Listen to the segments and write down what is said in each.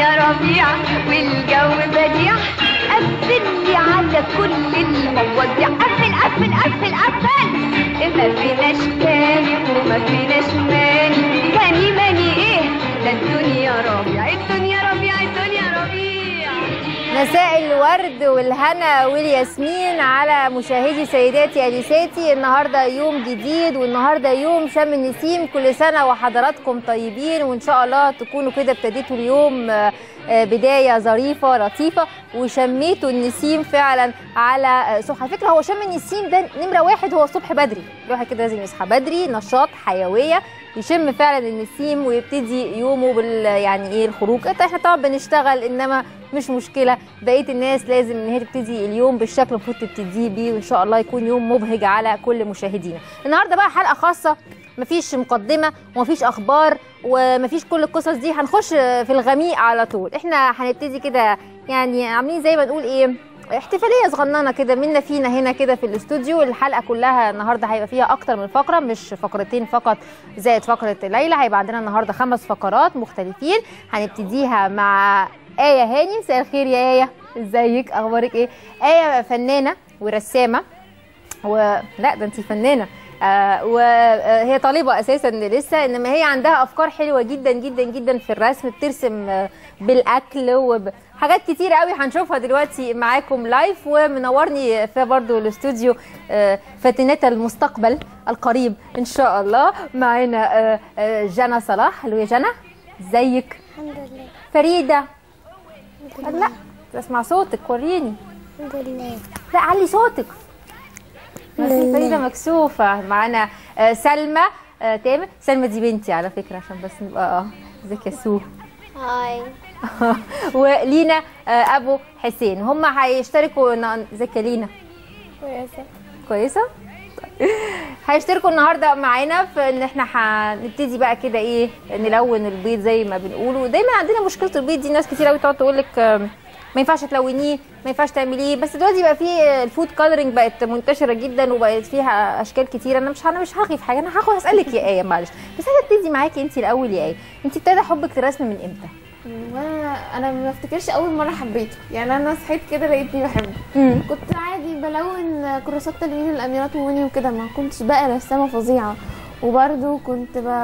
الدنيا ربيع والجو بديع قفل لي على كل المواضيع قفل قفل قفل قفل ما فيناش تاني وما فيناش ماني ماني ماني ايه ده الدنيا ربيع الدنيا ربيع الدنيا ربيع مساء الورد والهنا والياسمين على مشاهدي سيداتي انساتي النهارده يوم جديد والنهارده يوم شم النسيم كل سنه وحضراتكم طيبين وان شاء الله تكونوا كده ابتديتوا اليوم آه، آه، بدايه ظريفه لطيفه وشميتوا النسيم فعلا على آه، صبح على فكره هو شم النسيم ده نمره واحد هو الصبح بدري الواحد كده لازم يصحى بدري نشاط حيويه يشم فعلا النسيم ويبتدي يومه بال يعني ايه الخروج احنا طبعا بنشتغل انما مش مشكله بقيه الناس لازم ان هي تبتدي اليوم بالشكل المفروض تبتديه بيه وان شاء الله يكون يوم مبهج على كل مشاهدينا النهارده بقى حلقه خاصه مفيش مقدمه ومفيش اخبار ومفيش كل القصص دي هنخش في الغميق على طول احنا هنبتدي كده يعني عاملين زي ما نقول ايه احتفاليه صغننه كده منا فينا هنا كده في الاستوديو الحلقه كلها النهارده هيبقى فيها اكتر من فقره مش فقرتين فقط زائد فقره ليلى هيبقى عندنا النهارده خمس فقرات مختلفين هنبتديها مع آية هاني مساء الخير يا آية ازيك اخبارك ايه آية فنانة ورسامة و لا ده انت فنانة آه وهي طالبة اساسا لسه انما هي عندها افكار حلوة جدا جدا جدا في الرسم بترسم آه، بالاكل وحاجات كتير قوي هنشوفها دلوقتي معاكم لايف ومنورني في برضو الاستوديو آه، فاتنات المستقبل القريب ان شاء الله معانا آه، آه، جنى صلاح الو يا جنى ازيك الحمد لله فريدة لا اسمع صوتك وريني الحمد لله لا علي صوتك بس لا. فريدة مكسوفة معانا آه، سلمى آه، تامر سلمى دي بنتي على فكرة عشان بس نبقى اه ازيك يا سو هاي ولينا آه، ابو حسين هم هيشتركوا ن- ازيك يا لينا كويسة كويسه هيشتركوا النهارده معانا في ان احنا هنبتدي بقى كده ايه نلون البيض زي ما بنقول ودايما عندنا مشكله البيض دي ناس كتير قوي تقعد تقول لك آم، ما ينفعش تلونيه ما ينفعش تعمليه بس دلوقتي بقى في الفود كولرنج بقت منتشره جدا وبقت فيها اشكال كتير انا مش انا مش هرغي في حاجه انا هاخد اسالك يا ايه معلش بس انا ابتدي معاكي انت الاول يا ايه انت ابتدى حبك للرسم من امتى وانا انا ما افتكرش اول مره حبيته يعني انا صحيت كده لقيتني بحبه كنت عادي بلون كراسات تلوين الاميرات ووني وكده ما كنتش بقى رسامه فظيعه وبرده كنت ب...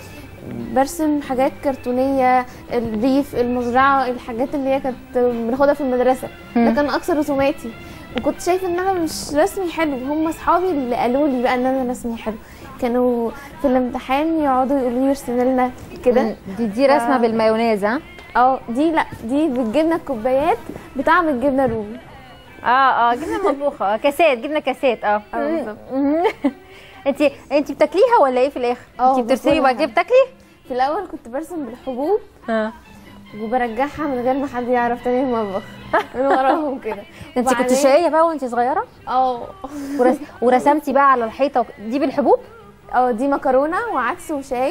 برسم حاجات كرتونيه الريف المزرعه الحاجات اللي هي كانت بناخدها في المدرسه ده كان اكثر رسوماتي وكنت شايفه ان انا مش رسمي حلو هم اصحابي اللي قالوا لي بقى ان انا رسمي حلو كانوا في الامتحان يقعدوا يقولوا لي ارسمي لنا كده دي دي رسمه آه. بالمايونيز ها اه دي لا دي بالجبنه الكوبايات بطعم الجبنه الرومي اه اه جبنه مطبوخه كاسات جبنه كاسات اه اه بالظبط انت انت بتاكليها ولا ايه في الاخر اه، انت بترسمي باكلها. وبعد كده بتاكلي في الاول كنت برسم بالحبوب اه وبرجعها من غير ما حد يعرف تاني المطبخ من وراهم كده انت كنت وبعدين- شقيه بقى وانت صغيره اه ورس... ورسمتي بقى على الحيطه وك- دي بالحبوب اه دي مكرونه وعدس وشاي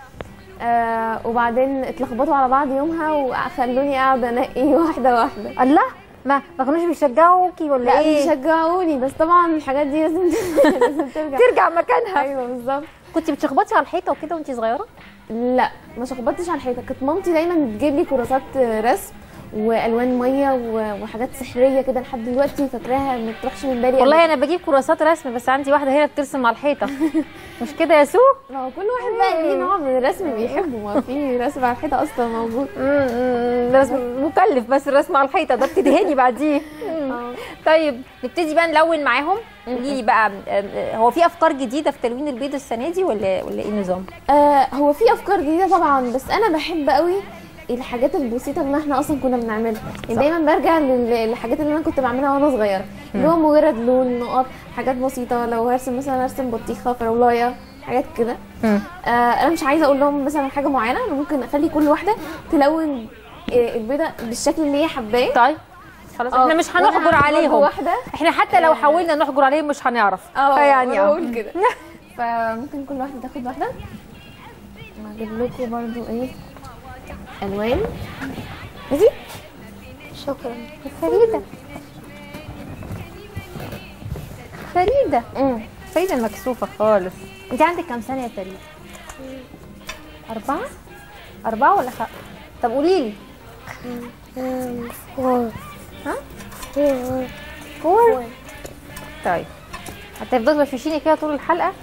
آه وبعدين اتلخبطوا على بعض يومها وخلوني قاعده انقي واحده واحده الله ما ما كانوش بيشجعوكي ولا لا ايه بيشجعوني بس طبعا الحاجات دي لازم لازم ترجع ترجع مكانها ايوه بالظبط كنت بتشخبطي على الحيطه وكده وانت صغيره لا ما شخبطتش على الحيطه كانت مامتي دايما بتجيب لي كراسات رسم والوان ميه و- وحاجات سحريه كده لحد دلوقتي فاكراها ما تروحش من بالي والله أبداً. انا بجيب كراسات رسم بس عندي واحده هي اللي بترسم على الحيطه مش كده يا سو ما هو كل واحد بقى ليه نوع من الرسم بيحبه ما في رسم على الحيطه اصلا موجود امم رسم مكلف بس الرسم على الحيطه ده بتدهني بعديه آه. طيب نبتدي بقى نلون معاهم قولي لي بقى آم، هو في افكار جديده في تلوين البيض السنه دي ولا ولا ايه النظام آه هو في افكار جديده طبعا بس انا بحب قوي الحاجات البسيطه اللي احنا اصلا كنا بنعملها يعني دايما برجع لل- للحاجات اللي انا كنت بعملها وانا صغيره اللي هو مجرد لون نقط حاجات بسيطه لو هرسم مثلا ارسم بطيخه فراولايه حاجات كده آه انا مش عايزه اقول لهم مثلا حاجه معينه انا ممكن اخلي كل واحده تلون آه، البيضه بالشكل اللي هي حباه طيب خلاص آه، احنا مش وأنا هنحجر هعمل عليهم برضه واحده احنا حتى لو حاولنا نحجر عليهم مش هنعرف اه فيعني أنا اه بقول كده فممكن كل واحده تاخد واحده هجيب لكم برضو ايه الوان ماشي شكرا فريده فريده فريده مكسوفه خالص انت عندك كام سنه يا فريده اربعه اربعه ولا خمسه طب قولي لي أم، فور ها؟ فور فور طيب هتفضلوا تفشيني كده طول الحلقه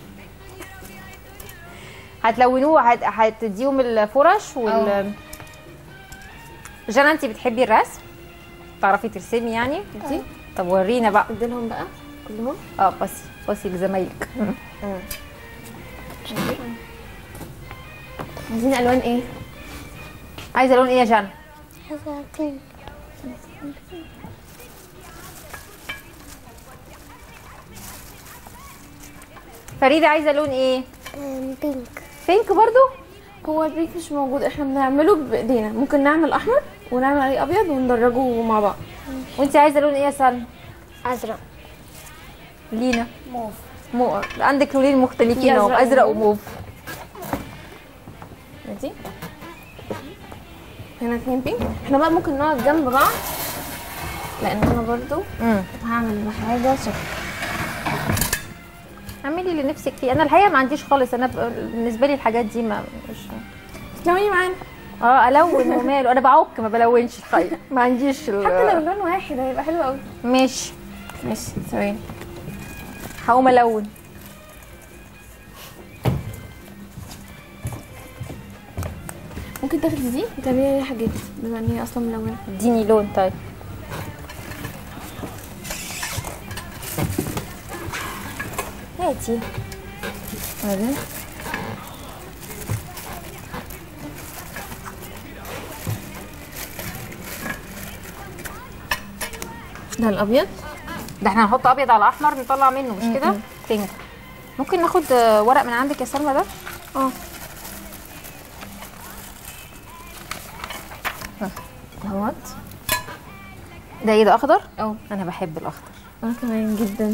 هتلونوه هت... هتديهم الفرش وال جانا انت بتحبي الرسم تعرفي ترسمي يعني دي طب ورينا بقى اديلهم بقى كلهم اه بصي بصي لزمايلك عايزين الوان ايه عايزه لون ايه يا جانا هذا بينك فريده عايزه لون ايه أم، بينك بينك برضو هو البيك مش موجود احنا بنعمله بايدينا ممكن نعمل احمر ونعمل عليه ابيض وندرجه مع بعض وانت عايزه لون ايه يا سلمى أزرق لينا موف مو عندك لونين مختلفين في اهو أزرق ازرق وموف. وموف دي هنا اتنين بينك احنا بقى ممكن نقعد جنب بعض لان انا برضو امم هعمل حاجه شكل اعملي اللي نفسك فيه انا الحقيقه ما عنديش خالص انا ب- بالنسبه لي الحاجات دي ما مش تلوني معانا اه الون وماله انا بعك ما بلونش الحقيقه ما عنديش ال- حتى لو لون واحد هيبقى حلو قوي ماشي ماشي ثواني هقوم الون ممكن تاخدي دي وتعملي لي حاجات بما ان هي اصلا ملونه اديني لون طيب هاتي هذا ده الابيض ده احنا هنحط ابيض على احمر نطلع منه مش كده بينك ممكن ناخد آه، ورق من عندك يا سلمى ده اه اهوت ده ايه ده اخضر اه انا بحب الاخضر انا كمان جدا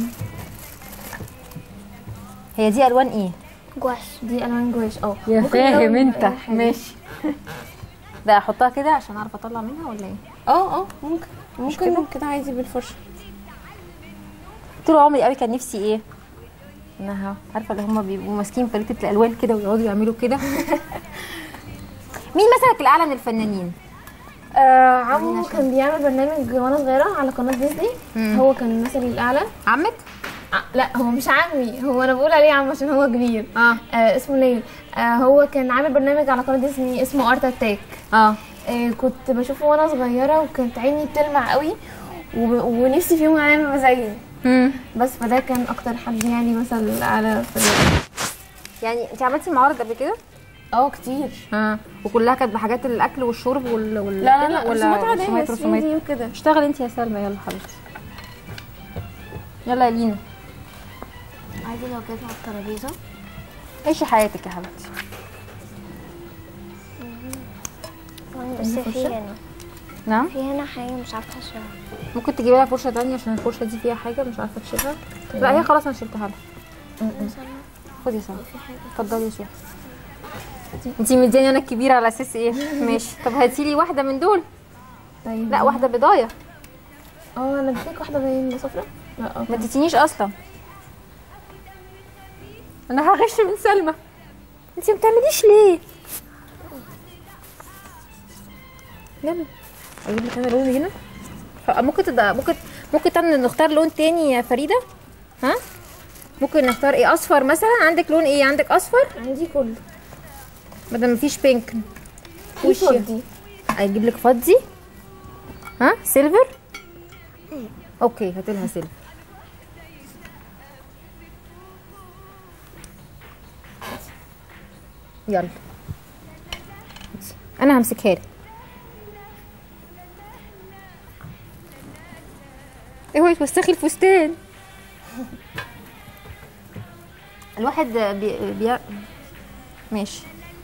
هي دي الوان ايه جواش دي الوان جواش اه يا ممكن فاهم نلون انت أي حاجة. ماشي ده احطها كده عشان اعرف اطلع منها ولا ايه اه اه ممكن كده؟ ممكن كده عادي بالفرشه طول عمري قوي كان نفسي ايه انها عارفه اللي هم بيبقوا ماسكين فلتة الالوان كده ويقعدوا يعملوا كده مين مثلك الاعلى من الفنانين آه عمو كان بيعمل برنامج وانا صغيره على قناه ديزني مم. هو كان المثل الاعلى عمك ع- لا هو مش عمي هو انا بقول عليه عم عشان هو كبير اه آه اسمه ليل آه هو كان عامل برنامج على قناه ديزني اسمه ارت اتاك اه آه كنت بشوفه وانا صغيره وكانت عيني بتلمع قوي وب- ونفسي في يوم من الايام ابقى زيه امم بس فده كان اكتر حد يعني مثل اعلى في ال- يعني انت عملتي معارض قبل كده اه كتير اه وكلها كانت بحاجات الاكل والشرب وال, وال... لا لا كده؟ لا ولا رسومات عاديه رسومات بس رسومات دي وكده اشتغلي انت يا سلمى يلا حبيبتي يلا يا لينا عادي لو جت على الترابيزة عيشي حياتك يا حبيبتي بس في هنا نعم في هنا حاجة مش عارفة اشرحها ممكن تجيبي لها فرشه تانية عشان الفرشه دي فيها حاجه مش عارفه تشيلها لا هي خلاص انا شلتها لها خدي يا سلمى اتفضلي يا شيخ انتي مدياني انا الكبيره على اساس ايه ماشي طب هاتي لي واحده من دول طيب لا واحده بضايه اه انا اديتك واحده باين صفرا لا اه ما اديتينيش اصلا انا هغش من سلمى انتي ما بتعمليش ليه يلا اجيب لك انا لون هنا ف- ممكن تبقى ممكن ممكن تعمل نختار لون تاني يا فريده ها ممكن نختار ايه اصفر مثلا عندك لون ايه عندك اصفر عندي كله ما دام مفيش بينك في وش فضي اجيب لك فضي ها سيلفر اوكي هات لها سيلفر يلا انا همسكها لك اوعي توسخي الفستان الواحد بي... بي... ماشي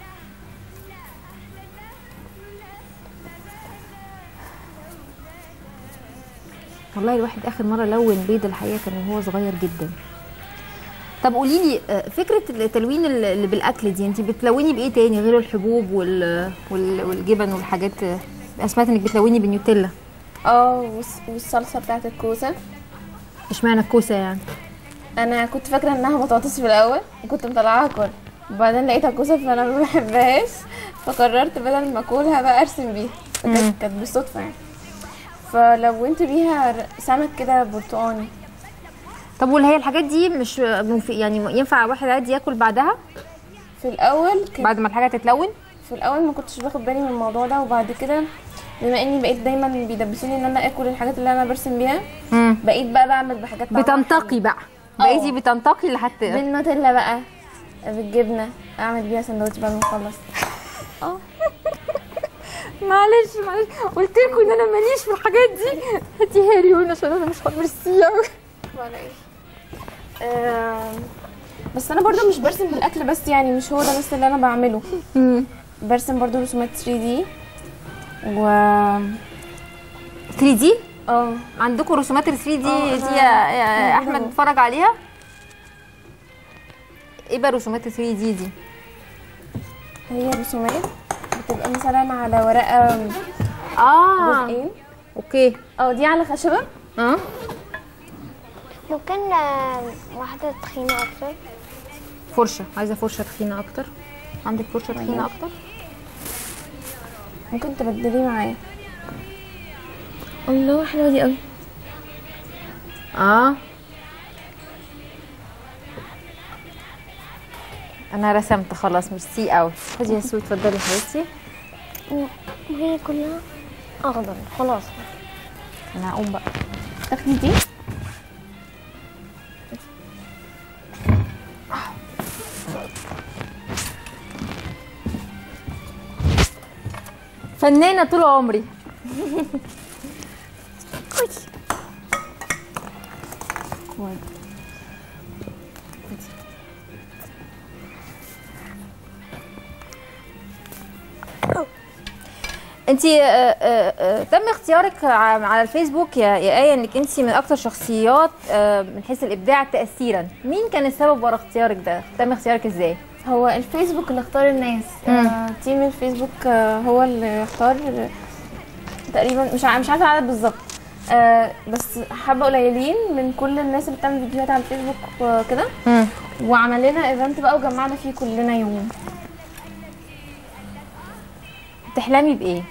والله الواحد اخر مره لون بيض الحقيقه كان وهو صغير جدا طب قولي لي آه، فكره التلوين اللي اللي بالاكل دي انت بتلوني بايه تاني غير الحبوب وال... وال... والجبن والحاجات آه، سمعت انك بتلوني بالنيوتيلا اه والص- والصلصه بتاعت الكوسه اشمعنى الكوسه يعني انا كنت فاكره انها بطاطس في الاول وكنت مطلعاها كل وبعدين لقيتها كوسه فانا ما بحبهاش فقررت بدل ما اكلها بقى ارسم بيها كانت كانت بالصدفه يعني فلونت بيها ر- سمك كده برتقاني طب واللي هي الحاجات دي مش مفي- يعني ينفع واحد عادي ياكل بعدها في الاول كان بعد ما الحاجه تتلون في الاول ما كنتش باخد بالي من الموضوع ده وبعد كده بما اني بقيت دايما بيدبسوني ان انا اكل الحاجات اللي انا برسم بيها بقيت بقى بعمل بحاجات طعمها بتنتقي بقى بقيتي بتنتقي لحد حلو. بالنوتيلا بقى بالجبنه اعمل بيها سندوتش بعد ما اخلص اه معلش معلش قلت لكم ان انا ماليش في الحاجات دي هاتيها لي هنا عشان انا مش ميرسي قوي ولا ايه آم، بس انا برضو مش برسم بالاكل بس يعني مش هو ده بس اللي انا بعمله برسم برضو رسومات 3 دي و 3 دي اه عندكم رسومات ال 3 دي اه، دي أنا يا يا موجودة احمد اهو. اتفرج عليها ايه بقى رسومات ال 3 دي دي هي رسومات بتبقى مثلا على ورقه اه جزئين اوكي اه دي على خشبه اه ممكن آه، واحدة تخينة أكتر فرشه عايزه فرشه تخينه اكتر عندك فرشه تخينه اكتر ممكن تبدلي معايا الله حلوه دي قوي اه انا رسمت خلاص ميرسي قوي خدي يا سو اتفضلي يا حبيبتي وهي كلها أخضر خلاص انا هقوم بقى تاخدي دي فنانه طول عمري انت تم اختيارك ع- على الفيسبوك يا يا ايه انك انت من اكتر شخصيات آه، من حيث الابداع تاثيرا مين كان السبب ورا اختيارك ده تم اختيارك ازاي هو الفيسبوك اللي اختار الناس آه تيم الفيسبوك آه هو اللي اختار تقريبا مش ع- مش عارفه العدد بالظبط آه بس حبه قليلين من كل الناس اللي بتعمل فيديوهات على الفيسبوك وكده وعمل لنا ايفنت بقى وجمعنا فيه كلنا يوم بتحلمي بايه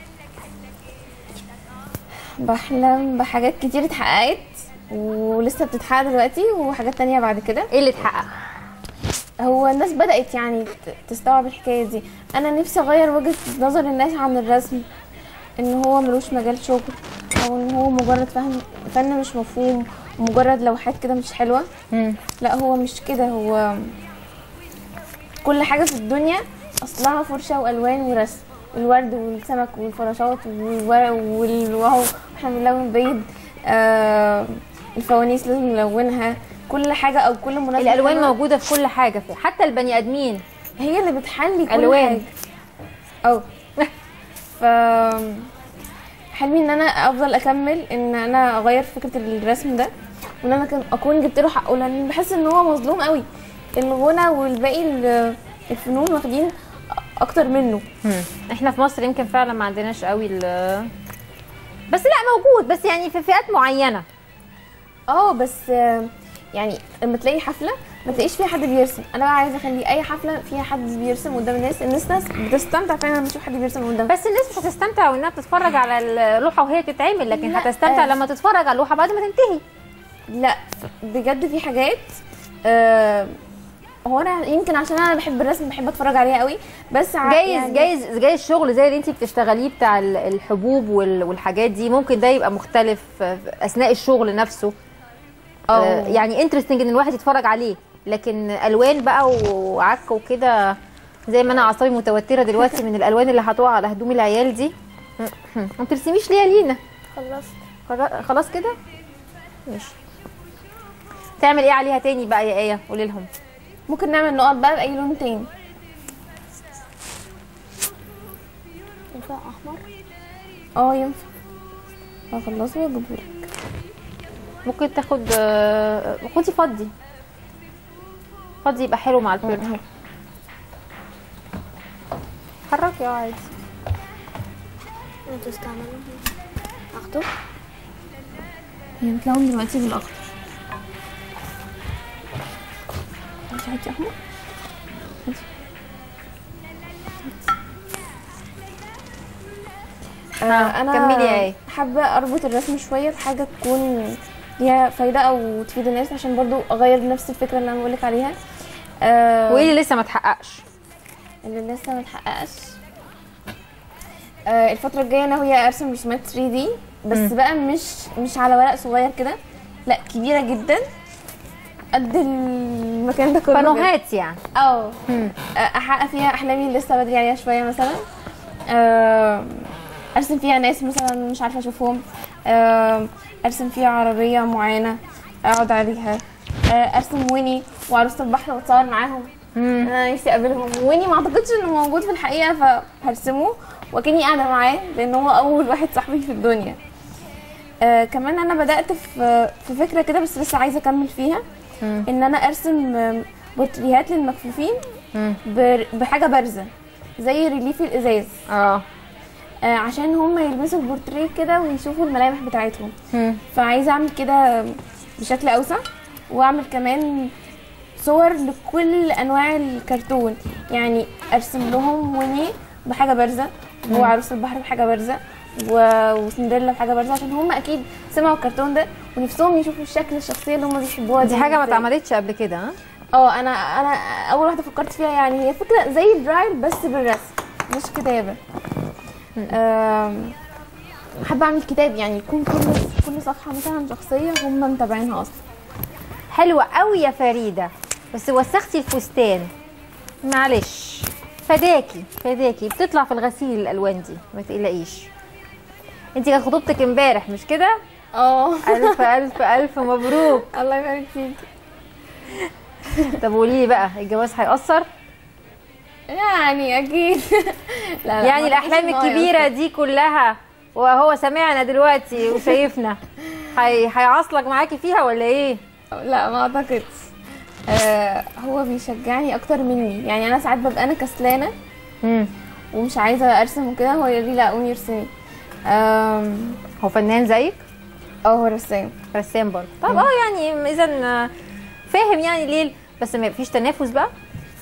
بحلم بحاجات كتير اتحققت ولسه بتتحقق دلوقتي وحاجات تانية بعد كده ايه اللي اتحقق هو الناس بدأت يعني ت- تستوعب الحكاية دي أنا نفسي أغير وجهة نظر الناس عن الرسم إن هو ملوش مجال شغل أو إن هو مجرد فهم فن مش مفهوم ومجرد لوحات كده مش حلوة لا هو مش كده هو كل حاجة في الدنيا أصلها فرشة وألوان ورسم الورد والسمك والفراشات والورق وال- وهو احنا بنلون بيض آه الفوانيس لازم نلونها كل حاجة أو كل مناسبة الالوان حلوة موجوده في كل حاجه في حتى البني ادمين هي اللي بتحلي كل ألوان. حاجة أو ف حلمي ان انا افضل اكمل ان انا اغير فكره الرسم ده وان انا كان اكون جبت له حقه لان بحس ان هو مظلوم قوي الغنى والباقي ال- الفنون واخدين اكتر منه احنا في مصر يمكن فعلا ما عندناش قوي ال بس لا موجود بس يعني في فئات معينه اه بس آه، يعني لما تلاقي حفله ما تلاقيش فيها حد بيرسم انا بقى عايزه اخلي اي حفله فيها حد بيرسم قدام الناس الناس ناس بتستمتع فعلا لما تشوف حد بيرسم قدام بس الناس مش هتستمتع وانها بتتفرج على اللوحه وهي بتتعمل لكن لا. هتستمتع لما تتفرج على اللوحه بعد ما تنتهي لا بجد في حاجات آه هو انا يمكن عشان انا بحب الرسم بحب اتفرج عليها قوي بس ع- جايز يعني جايز جايز شغل زي اللي انت بتشتغليه بتاع ال- الحبوب وال- والحاجات دي ممكن ده يبقى مختلف آه، اثناء الشغل نفسه آه، اه يعني انترستنج ان الواحد يتفرج عليه لكن الوان بقى وعك وكده زي ما انا اعصابي متوتره دلوقتي من الالوان اللي هتقع على هدوم العيال دي ما ترسميش ليه يا لينا خلصت خلا- خلاص كده ماشي تعمل ايه عليها تاني بقى يا ايه قولي لهم ممكن نعمل نقط بقى باي لون تاني ينفع أحمر اه ينفع هخلصه واجيبهولك ممكن تاخد آه، خدي فضي فضي يبقى حلو مع البيرت حركي اه عادي انتوا استعملوا أخده هي بتلون دلوقتي بالاخضر انت هاتي احمر هاتي. آه، انا كملي يا آية. حابه اربط الرسم شويه بحاجه تكون ليها فايده او تفيد الناس عشان برضو اغير نفس الفكره اللي انا بقولك عليها آه وايه اللي لسه ما اتحققش اللي لسه ما اتحققش آه الفتره الجايه ناويه ارسم رسومات 3 دي بس مم. بقى مش مش على ورق صغير كده لا كبيره جدا قد المكان ده كله بجد. بانوهات يعني اه مم. احقق فيها احلامي اللي لسه بدري عليها شويه مثلا آه، ارسم فيها ناس مثلا مش عارفه اشوفهم آه، ارسم فيها عربيه معينه اقعد عليها آه، ارسم ويني وعروسه البحر واتصور معاهم مم. انا نفسي اقابلهم ويني ما اعتقدش انه موجود في الحقيقه فهرسمه وكاني قاعده معاه لان هو اول واحد صاحبي في الدنيا آه كمان انا بدات في في فكره كده بس لسه عايزه اكمل فيها مم. ان انا ارسم آم، بورتريهات للمكفوفين مم. بر- بحاجه بارزه زي ريليف الازاز اه آه عشان هم يلبسوا البورتريه كده ويشوفوا الملامح بتاعتهم مم. فعايزه اعمل كده بشكل اوسع واعمل كمان صور لكل انواع الكرتون يعني ارسم لهم ويني بحاجه بارزه وعروس البحر بحاجه بارزه و- وسندريلا بحاجه بارزه عشان هم اكيد سمعوا الكرتون ده ونفسهم يشوفوا الشكل الشخصيه اللي هم بيحبوها دي حاجه ما إزاي. اتعملتش قبل كده ها اه انا انا اول واحده فكرت فيها يعني هي فكره زي البرايل بس بالرسم مش كتابه آم، حابه اعمل كتاب يعني يكون كل كل صفحه مثلا شخصيه هم متابعينها اصلا حلوه قوي يا فريده بس وسختي الفستان معلش فداكي فداكي بتطلع في الغسيل الالوان دي ما تقلقيش انت كانت خطوبتك امبارح مش كده اه الف الف الف مبروك الله يبارك فيك طب قولي لي بقى الجواز هيأثر يعني اكيد لا لا يعني ما الاحلام أعتقدش إن هو الكبيره يوصل. دي كلها وهو سامعنا دلوقتي وشايفنا هي هيعصلك معاكي فيها ولا ايه لا ما اعتقدش آه هو بيشجعني اكتر مني يعني انا ساعات ببقى انا كسلانه امم ومش عايزه ارسم وكده هو يقول لي لا قومي ارسمي آم، هو فنان زيك اه هو رسام رسام برضه طب اه يعني اذا فاهم يعني ليه بس ما فيش تنافس بقى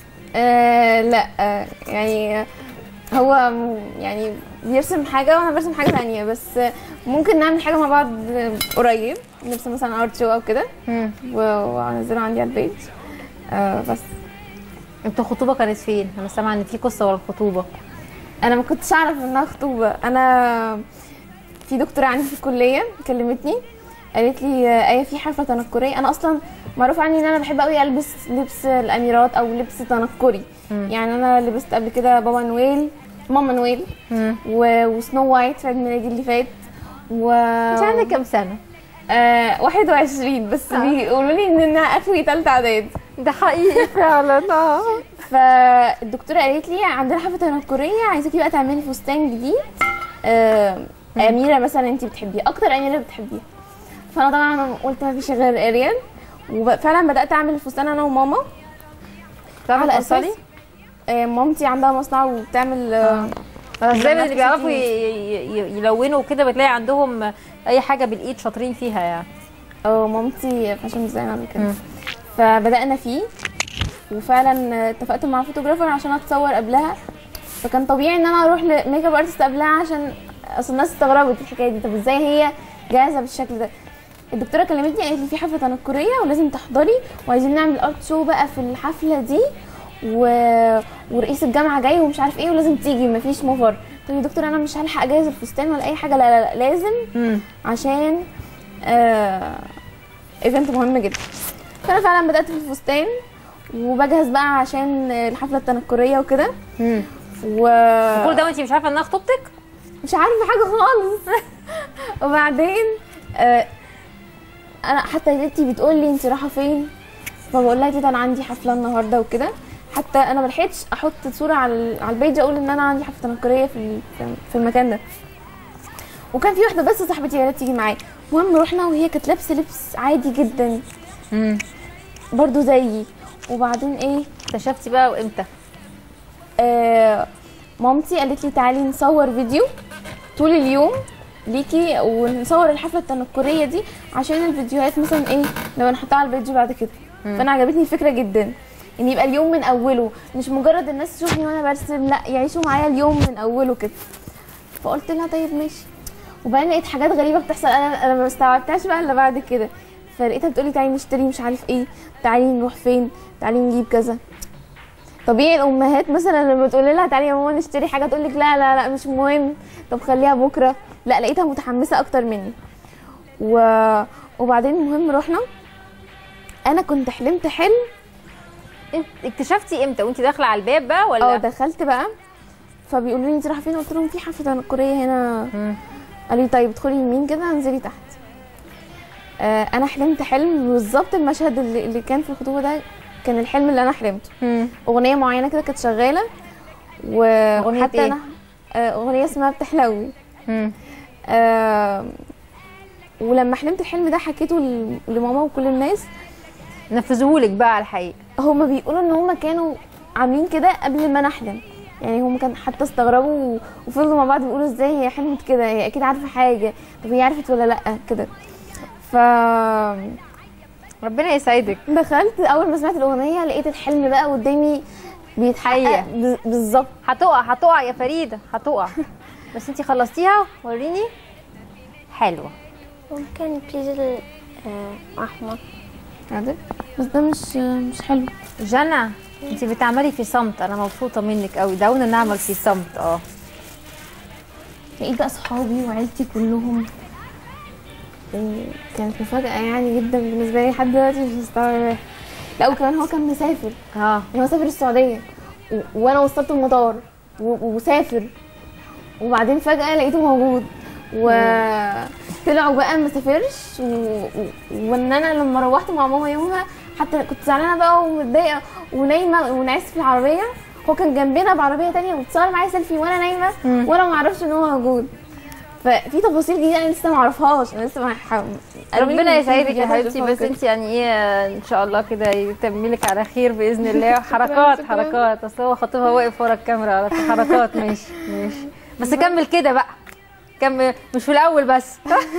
آه لا آه يعني هو م- يعني بيرسم حاجة وأنا برسم حاجة تانية بس آه، ممكن نعمل حاجة مع بعض آه، قريب نرسم مثلا ارت شو أو كده امم و- وأنزله عندي على البيج آه بس انتوا الخطوبه كانت فين انا سامعه ان في قصه ورا الخطوبه أنا ما كنتش أعرف إنها خطوبة أنا في دكتورة عندي في الكلية كلمتني قالت لي آه، آية في حفلة تنكرية أنا أصلا معروف عني إن أنا بحب قوي ألبس لبس الأميرات أو لبس تنكري يعني أنا لبست قبل كده بابا نويل ماما نويل امم و... وسنو وايت في عيد ميلادي اللي فات و انت عندك كام سنه آه 21 بس آه. بيقولوا لي ان انا اخوي تالتة اعداد ده حقيقي فعلا اه فالدكتوره قالت لي عندنا حفله تنكريه عايزاكي بقى تعملي فستان جديد آه اميره مثلا انت بتحبيها اكتر اميره بتحبيها فانا طبعا قلت ما فيش غير اريان وفعلا بدات اعمل الفستان انا وماما تعرفي على توصلي اساس آه مامتي عندها مصنع وبتعمل آه بس دايما الناس اللي بيعرفوا كتير. ي- ي- يلونوا وكده بتلاقي عندهم اي حاجه بالايد شاطرين فيها يعني اه مامتي فاشن ديزاينر وكده مم. فبدأنا فيه وفعلا اتفقت مع فوتوغرافر عشان اتصور قبلها فكان طبيعي ان انا اروح لميك اب ارتست قبلها عشان اصل الناس استغربت الحكايه دي طب ازاي هي جاهزه بالشكل ده الدكتوره كلمتني قالت لي في حفله تنكريه ولازم تحضري وعايزين نعمل ارت شو بقى في الحفله دي و... ورئيس الجامعه جاي ومش عارف ايه ولازم تيجي مفيش مفر قلت له يا دكتور انا مش هلحق اجهز الفستان ولا اي حاجه لا لا, لا لازم امم عشان آه ايفنت مهم جدا فانا فعلا بدات في الفستان وبجهز بقى عشان الحفله التنكريه وكده امم ومش كل ده وانت مش عارفه انها خطوبتك عارفه حاجه خالص وبعدين آه انا حتى بنتي بتقول لي انت رايحه فين فبقول لها تيتا انا عندي حفله النهارده وكده حتى انا ما لحقتش احط صوره على على البيج اقول ان انا عندي حفله تنكريه في ال- في المكان ده وكان في واحده بس صاحبتي يا ريت تيجي معايا المهم رحنا وهي كانت لابسه لبس عادي جدا امم برضو زيي وبعدين ايه اكتشفتي بقى وامتى آه مامتي قالت لي تعالي نصور فيديو طول اليوم ليكي ونصور الحفله التنكريه دي عشان الفيديوهات مثلا ايه لو نحطها على الفيديو بعد كده فانا عجبتني الفكره جدا ان يبقى اليوم من اوله مش مجرد الناس تشوفني وانا برسم لا يعيشوا معايا اليوم من اوله كده فقلت لها طيب ماشي وبعدين لقيت حاجات غريبه بتحصل انا انا ما استوعبتهاش بقى الا بعد كده فلقيتها بتقولي تعالي نشتري مش عارف ايه تعالي نروح فين تعالي نجيب كذا طبيعي الامهات مثلا لما تقول لها تعالي يا ماما نشتري حاجه تقول لك لا لا لا مش مهم طب خليها بكره لا لقيتها متحمسه اكتر مني و... وبعدين المهم رحنا انا كنت حلمت حلم انت اكتشفتي امتى وانت داخله على الباب بقى ولا اه دخلت بقى فبيقولوا لي انت رايحه فين قلت لهم في حفله تنكريه هنا مم. قال لي طيب ادخلي يمين كده انزلي تحت آه انا حلمت حلم بالظبط المشهد اللي, اللي كان في الخطوبه ده كان الحلم اللي انا حلمته مم. اغنيه معينه كده كانت شغاله أغنية وحتى إيه؟ انا آه اغنيه اسمها بتحلوي مم. آه ولما حلمت الحلم ده حكيته ل- لماما وكل الناس نفذوهولك بقى على الحقيقه هما بيقولوا ان هما كانوا عاملين كده قبل ما انا احلم يعني هم كان حتى استغربوا و- وفضلوا مع بعض بيقولوا ازاي هي حلمت كده هي اكيد عارفه حاجه طب هي عرفت ولا لا كده ف ربنا يسعدك دخلت اول ما سمعت الاغنيه لقيت الحلم بقى قدامي بيتحقق حقيقة. ب- بالظبط هتقع هتقع يا فريده هتقع بس انت خلصتيها وريني حلوه ممكن بليز ال- آه، احمر عادل بس ده مش مش حلو جنى انت بتعملي في صمت انا مبسوطه منك قوي دعونا نعمل في صمت اه لقيت بقى صحابي وعيلتي كلهم وكانت مفاجأة يعني جدا بالنسبة لي لحد دلوقتي مش مستوعبة لا وكمان هو كان مسافر اه يعني هو سافر السعودية و... وانا وصلت المطار و... وسافر وبعدين فجأة لقيته موجود وطلعوا بقى ما سافرش و... و... وان انا لما روحت مع ماما يومها حتى كنت زعلانة بقى ومتضايقة ونايمة ونعست في العربية هو كان جنبنا بعربية تانية وتصور معايا سيلفي وانا نايمة وانا ما اعرفش ان هو موجود ففي تفاصيل جديدة انا لسه ما اعرفهاش انا لسه ما ح... ربنا يسعدك يا فيديوهات حبيبتي أشوفها بس وكده. انت يعني ايه ان شاء الله كده يتم لك على خير باذن الله حركات حركات اصل هو خطيبها واقف ورا الكاميرا على طول. حركات ماشي ماشي بس كمل كده بقى كمل مش في الاول بس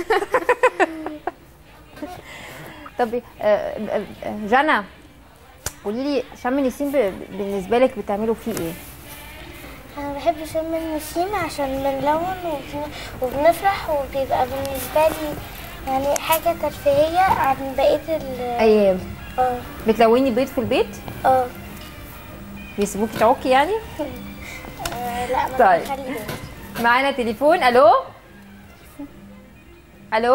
طب آه، آه، آه، جنى قولي لي شم النسيم ب- بالنسبه لك بتعملوا فيه ايه؟ انا بحب شم النسيم عشان بنلون وبن- وبنفرح وبيبقى بالنسبه لي يعني حاجه ترفيهيه عن بقيه ال ايام اه بتلوني بيت في البيت؟ اه بيسيبوكي تعكي يعني؟ آه، لا ما طيب. بخلي بالي. معانا تليفون الو الو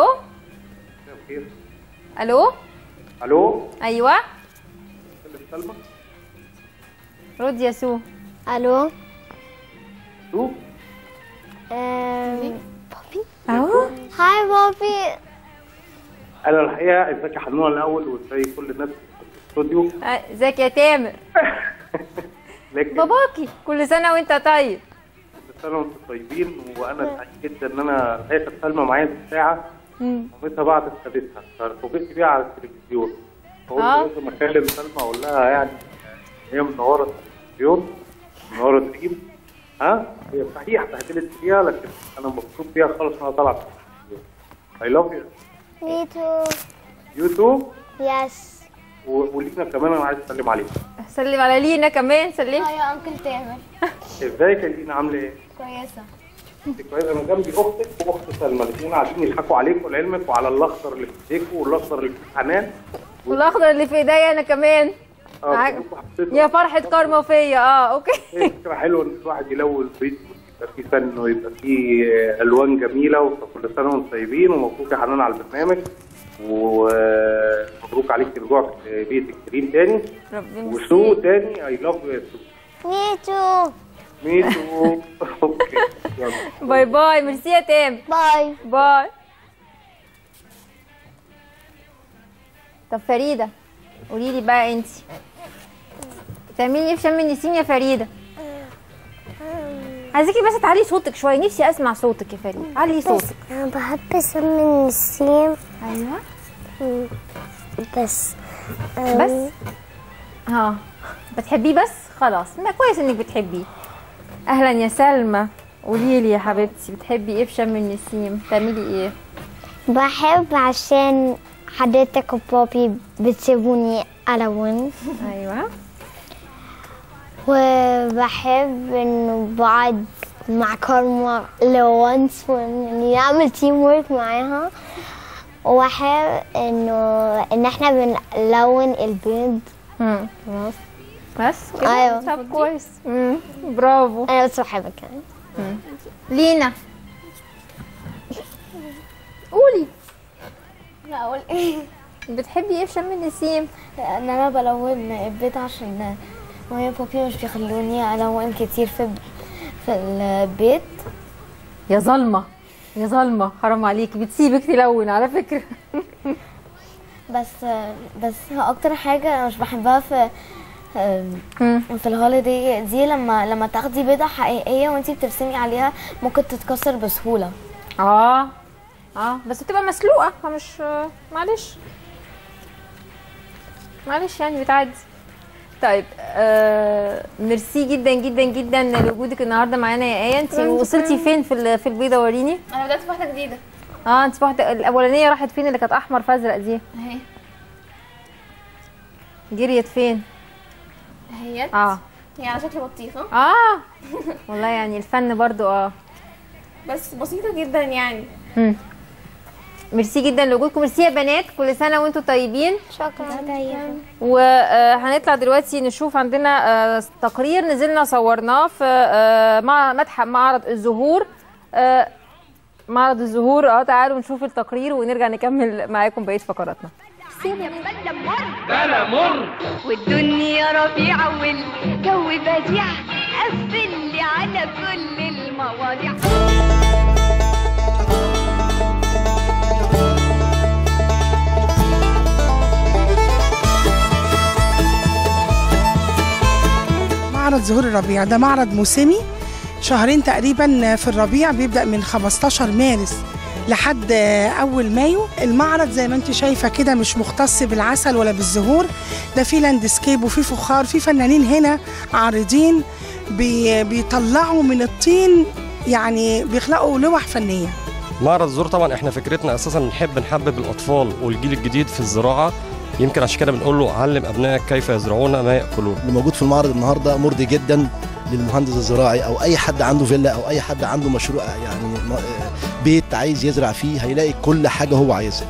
الو الو ايوه كلم سلمى رد يا سو الو شو آم، بابي اهو هاي بابي انا الحقيقه ازيك يا حنونه الاول وازاي كل الناس في الاستوديو آه، ازيك يا تامر لكن باباكي كل سنه وانت طيب كل سنه وانتم طيبين وانا سعيد جدا ان انا الحقيقه كانت سلمى معايا في الساعه مامتها بعد خدتها ففوجئت بيها على التلفزيون فقلت آه. لازم اكلم سلمى اقول لها يعني هي منوره التلفزيون منوره دريم ها هي صحيح بهدلت فيها لكن انا مبسوط بيها خالص انها طلعت في التلفزيون اي لاف يو مي تو يو تو يس ولينا كمان انا عايز اسلم عليك سلم على لينا كمان سلم هاي يا انكل تامر ازيك يا لينا عامله ايه؟ كويسه انت كويسه انا جنبي اختك واخت سلمى الاثنين قاعدين يضحكوا عليكم لعلمك وعلى الاخضر اللي في ايديكم والاخضر اللي في حنان والاخضر اللي في ايديا انا كمان اه معاك. كلكم حسيتوا يا فرحه كارما فيا اه اوكي هي فكره حلوه ان الواحد يلون البيت ويبقى فيه فن ويبقى فيه الوان جميله وكل سنه وانتم طيبين ومبروك يا حنان على البرنامج ومبروك عليك رجوعك بيت الكريم تاني ربنا وسو تاني اي لاف يو يا سو مي تو مي تو اوكي يلا باي باي ميرسي يا تامر باي باي طب فريده قولي لي بقى انت بتعملي ايه في شم النسيم يا فريده عايزاكي بس تعلي صوتك شويه نفسي اسمع صوتك يا فريده علي صوتك انا بحب شم النسيم ايوه بس بس ها بتحبيه بس خلاص ما كويس انك بتحبيه اهلا يا سلمى قولي لي يا حبيبتي بتحبي ايه في شم النسيم بتعملي ايه بحب عشان حضرتك وبابي بتسيبوني ألون ايوه وبحب انه بقعد مع كارما لو once يعني نعمل تيم وورك معاها وحابب انه ان احنا بنلون البيض مم. خلاص بس كده أيوة. طب كويس مم. برافو انا بس بحبك يعني لينا قولي لا اقول ايه بتحبي ايه في شم النسيم ان انا بلون البيت عشان ماما وبابي مش بيخلوني الون كتير في في البيت يا ظلمه يا ظلمه حرام عليكي بتسيبك تلون على فكره بس بس اكتر حاجه انا مش بحبها في مم. في الهوليدي دي لما لما تاخدي بيضه حقيقيه وانتي بترسمي عليها ممكن تتكسر بسهوله اه اه بس بتبقى مسلوقه فمش معلش معلش يعني بتعدي طيب آه ميرسي جدا جدا جدا لوجودك النهارده معانا يا ايه انت وصلتي فين في ال- في البيضه وريني انا بدات في واحده جديده اه انت في واحده الاولانيه راحت فين اللي كانت احمر فازرق دي اهي جريت فين هي اه هي على شكل بطيخه اه والله يعني الفن برضو اه بس بسيطه جدا يعني مم. ميرسي جدا لوجودكم ميرسي يا بنات كل سنه وانتم طيبين شكرا وهنطلع دلوقتي نشوف عندنا آه، تقرير نزلنا صورناه في آه، مع متحف معرض الزهور آه، معرض الزهور اه تعالوا نشوف التقرير ونرجع نكمل معاكم بقيه فقراتنا بلا مر والدنيا ربيعة والجو بديع قفل لي على كل المواضيع معرض زهور الربيع ده معرض موسمي شهرين تقريبا في الربيع بيبدأ من 15 مارس لحد أول مايو المعرض زي ما انت شايفة كده مش مختص بالعسل ولا بالزهور ده في لاندسكيب وفي فخار في فنانين هنا عارضين بي بيطلعوا من الطين يعني بيخلقوا لوح فنية معرض الزهور طبعا احنا فكرتنا اساسا نحب نحبب الاطفال والجيل الجديد في الزراعه يمكن عشان كده بنقول له علم ابنائك كيف يزرعون ما ياكلون اللي موجود في المعرض النهارده مرضي جدا للمهندس الزراعي او اي حد عنده فيلا او اي حد عنده مشروع يعني م- بيت عايز يزرع فيه هيلاقي كل حاجه هو عايزها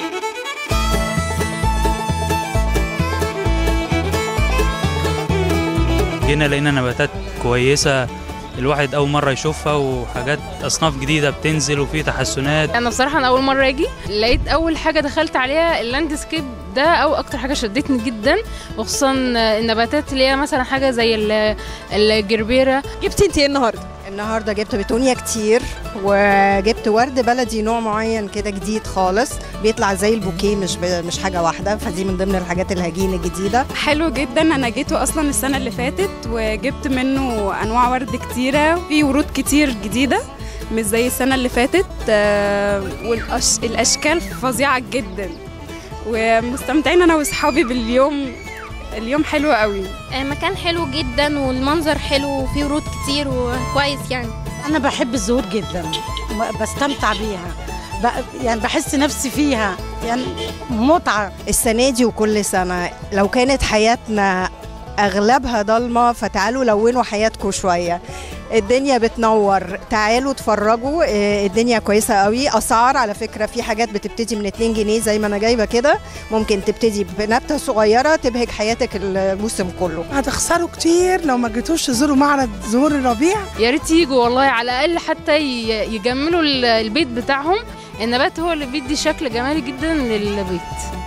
جينا لقينا نباتات كويسة الواحد أول مرة يشوفها وحاجات أصناف جديدة بتنزل وفي تحسنات انا بصراحه انا اول مره اجي لقيت اول حاجه دخلت عليها اللاندسكيب ده او اكتر حاجه شدتني جدا وخصوصا النباتات اللي هي مثلا حاجه زي ال- الجربيره جبتي انت ايه النهارده؟ النهارده جبت بتونيا كتير وجبت ورد بلدي نوع معين كده جديد خالص بيطلع زي البوكيه مش ب... مش حاجه واحده فدي من ضمن الحاجات الهجين الجديده حلو جدا انا جيته اصلا السنه اللي فاتت وجبت منه انواع ورد كتيره في ورود كتير جديده مش زي السنه اللي فاتت والاشكال فظيعه جدا ومستمتعين انا واصحابي باليوم اليوم حلو قوي مكان حلو جدا والمنظر حلو وفيه ورود كتير وكويس يعني انا بحب الزهور جدا ب- بستمتع بيها ب- يعني بحس نفسي فيها يعني متعه السنه دي وكل سنه لو كانت حياتنا اغلبها ضلمه فتعالوا لونوا حياتكم شويه الدنيا بتنور تعالوا اتفرجوا آه، الدنيا كويسه قوي اسعار على فكره في حاجات بتبتدي من 2 جنيه زي ما انا جايبه كده ممكن تبتدي بنبته صغيره تبهج حياتك الموسم كله هتخسروا كتير لو ما جيتوش تزوروا معرض زهور الربيع يا ريت يجوا والله على الاقل حتى ي- يجملوا ال- البيت بتاعهم النبات هو اللي بيدي شكل جمالي جدا للبيت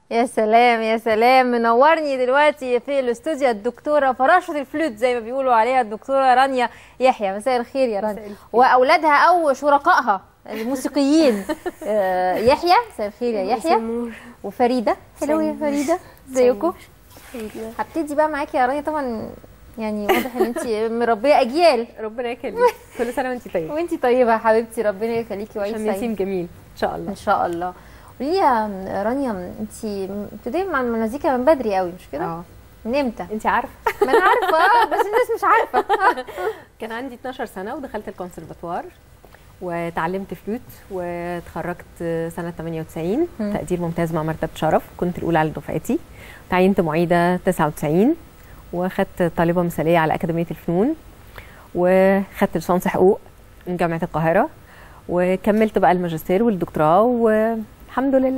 يا سلام يا سلام منورني دلوقتي في الاستوديو الدكتوره فراشه الفلوت زي ما بيقولوا عليها الدكتوره رانيا يحيى مساء الخير يا رانيا واولادها او شركائها الموسيقيين آه، يحيى مساء الخير يا يحيى وفريده حلو يا فريده ازيكم هبتدي بقى معاكي يا رانيا طبعا يعني واضح ان انت مربيه اجيال ربنا يخليك كل سنه وانت طيبه وانت طيبه يا حبيبتي ربنا يخليكي وعيد عشان سعيد نسيم جميل ان شاء الله ان شاء الله قولي لي يا رانيا انت ابتدائي مع المزيكا من بدري قوي مش كده؟ اه من امتى؟ انت عارفه ما انا عارفه آه، بس الناس مش عارفه كان عندي 12 سنه ودخلت الكونسرفاتوار وتعلمت فلوت واتخرجت سنه 98 مم. تقدير ممتاز مع مرتبه شرف كنت الاولى على دفعتي تعينت معيده 99 وخدت طالبه مثاليه على اكاديميه الفنون وخدت ليسانس حقوق من جامعه القاهره وكملت بقى الماجستير والدكتوراه والحمد لله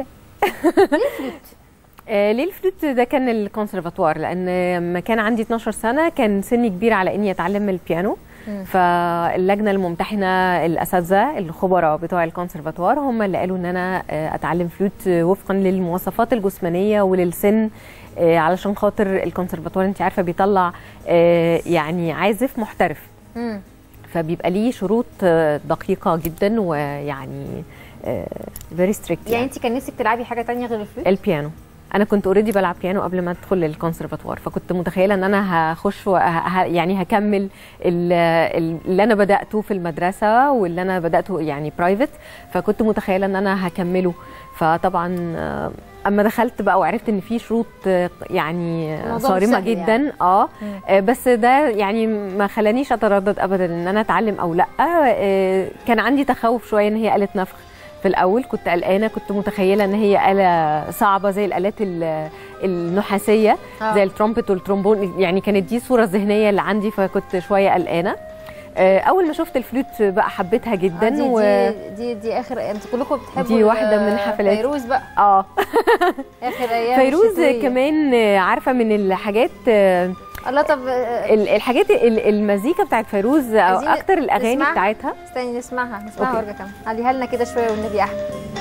آه، ليه الفلوت ده كان الكونسرفاتوار لان لما كان عندي 12 سنه كان سني كبير على اني اتعلم البيانو مم. فاللجنه الممتحنه الاساتذه الخبراء بتوع الكونسرفاتوار هم اللي قالوا ان انا آه، اتعلم فلوت وفقا للمواصفات الجسمانيه وللسن آه، علشان خاطر الكونسرفاتوار انت عارفه بيطلع آه، يعني عازف محترف مم. فبيبقى ليه شروط آه، دقيقه جدا ويعني فيري ستريكت يعني انت كان نفسك تلعبي حاجه تانية غير الفلوت؟ البيانو انا كنت اوريدي بلعب بيانو قبل ما ادخل الكونسرفاتوار فكنت متخيله ان انا هخش وه- ه- يعني هكمل ال- ال- اللي انا بداته في المدرسه واللي انا بداته يعني برايفت فكنت متخيله ان انا هكمله فطبعا آه، اما دخلت بقى وعرفت ان في شروط آه، يعني آه، الموضوع مش صارمه سهل جدا يعني. اه آه، بس ده يعني ما خلانيش اتردد ابدا ان انا اتعلم او لا آه، كان عندي تخوف شويه ان هي آلة نفخ في الاول كنت قلقانه كنت متخيله ان هي آلة صعبه زي الآلات ال- النحاسيه آه. زي الترومبت والترومبون يعني كانت دي الصوره الذهنيه اللي عندي فكنت شويه قلقانه آه، اول ما شفت الفلوت بقى حبيتها جدا آه، دي, و... دي, دي دي اخر انتوا كلكم بتحبوا دي واحدة من ال- حفلات- فيروز بقى اه اخر ايام فيروز الشتوية. كمان آه، عارفه من الحاجات آه، الله طب آه، ال- الحاجات ال- المزيكا بتاعت فيروز او عايزين اكتر الاغاني نسمعها؟ بتاعتها استني نسمعها نسمعها أوكي. وارجع كمان عليها لنا كده شويه والنبي احمد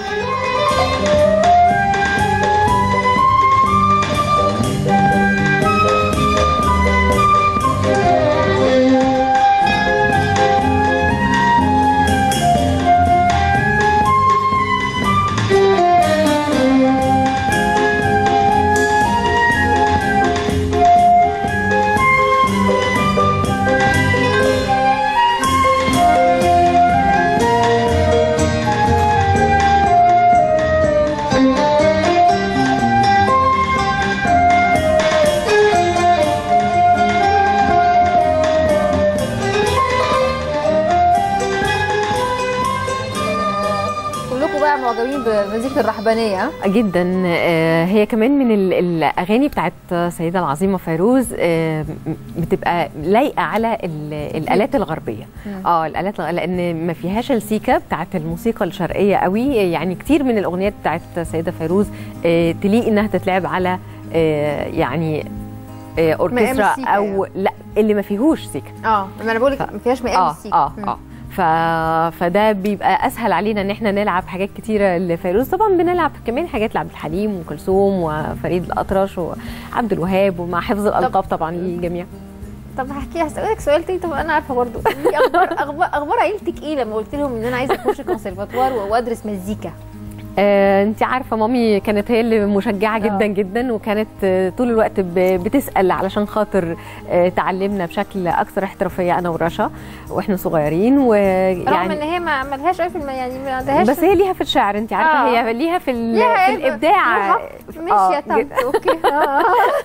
كلكم بقى معجبين بمزيكه الرحبانيه ها؟ جدا آه، هي كمان من ال- الاغاني بتاعت السيده العظيمه فيروز آه، بتبقى لايقه على ال- الالات الغربيه مم. اه الالات الغ- لان ما فيهاش السيكه بتاعت الموسيقى الشرقيه قوي يعني كتير من الاغنيات بتاعت السيده فيروز آه، تليق انها تتلعب على آه، يعني آه، اوركسترا السيكة او لا اللي ما فيهوش سيكه اه ما انا بقول لك ما فيهاش مقام اه السيكه اه مم. اه ف... فده بيبقى اسهل علينا ان احنا نلعب حاجات كتيره لفيروز طبعا بنلعب كمان حاجات لعبد الحليم وام كلثوم وفريد الاطرش وعبد الوهاب ومع حفظ الالقاب طبعا للجميع طب هحكي هسألك سؤال تاني طب انا عارفه برضو إيه اخبار اخبار اخبار عيلتك ايه لما قلت لهم ان انا عايزه اخش كونسرفاتوار وادرس مزيكا آه، انت عارفه مامي كانت هي اللي مشجعه جدا آه. جدا وكانت آه، طول الوقت ب- بتسال علشان خاطر آه، تعلمنا بشكل اكثر احترافيه انا ورشا واحنا صغيرين رغم ويعني ان هي ما ملهاش قوي في الم... يعني ما عندهاش بس هي ليها في الشعر انت عارفه آه. هي ليها في, ال- ليها في إيه؟ الابداع روحها. ماشي يا آه، طنط اوكي آه.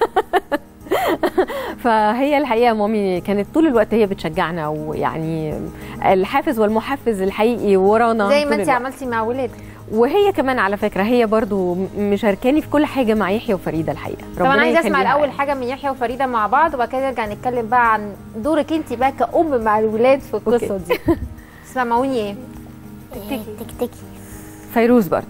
فهي الحقيقه مامي كانت طول الوقت هي بتشجعنا ويعني الحافز والمحفز الحقيقي ورانا زي طول ما انت الوقت. عملتي مع ولادك وهي كمان على فكره هي برضو مشاركاني في كل حاجه مع يحيى وفريده الحقيقه طب انا ربنا عايزه اسمع يخليها. الاول حاجه من يحيى وفريده مع بعض وبعد كده نرجع نتكلم بقى عن دورك انت بقى كأم مع الولاد في القصه دي سمعوني ايه تك تك فيروز برضو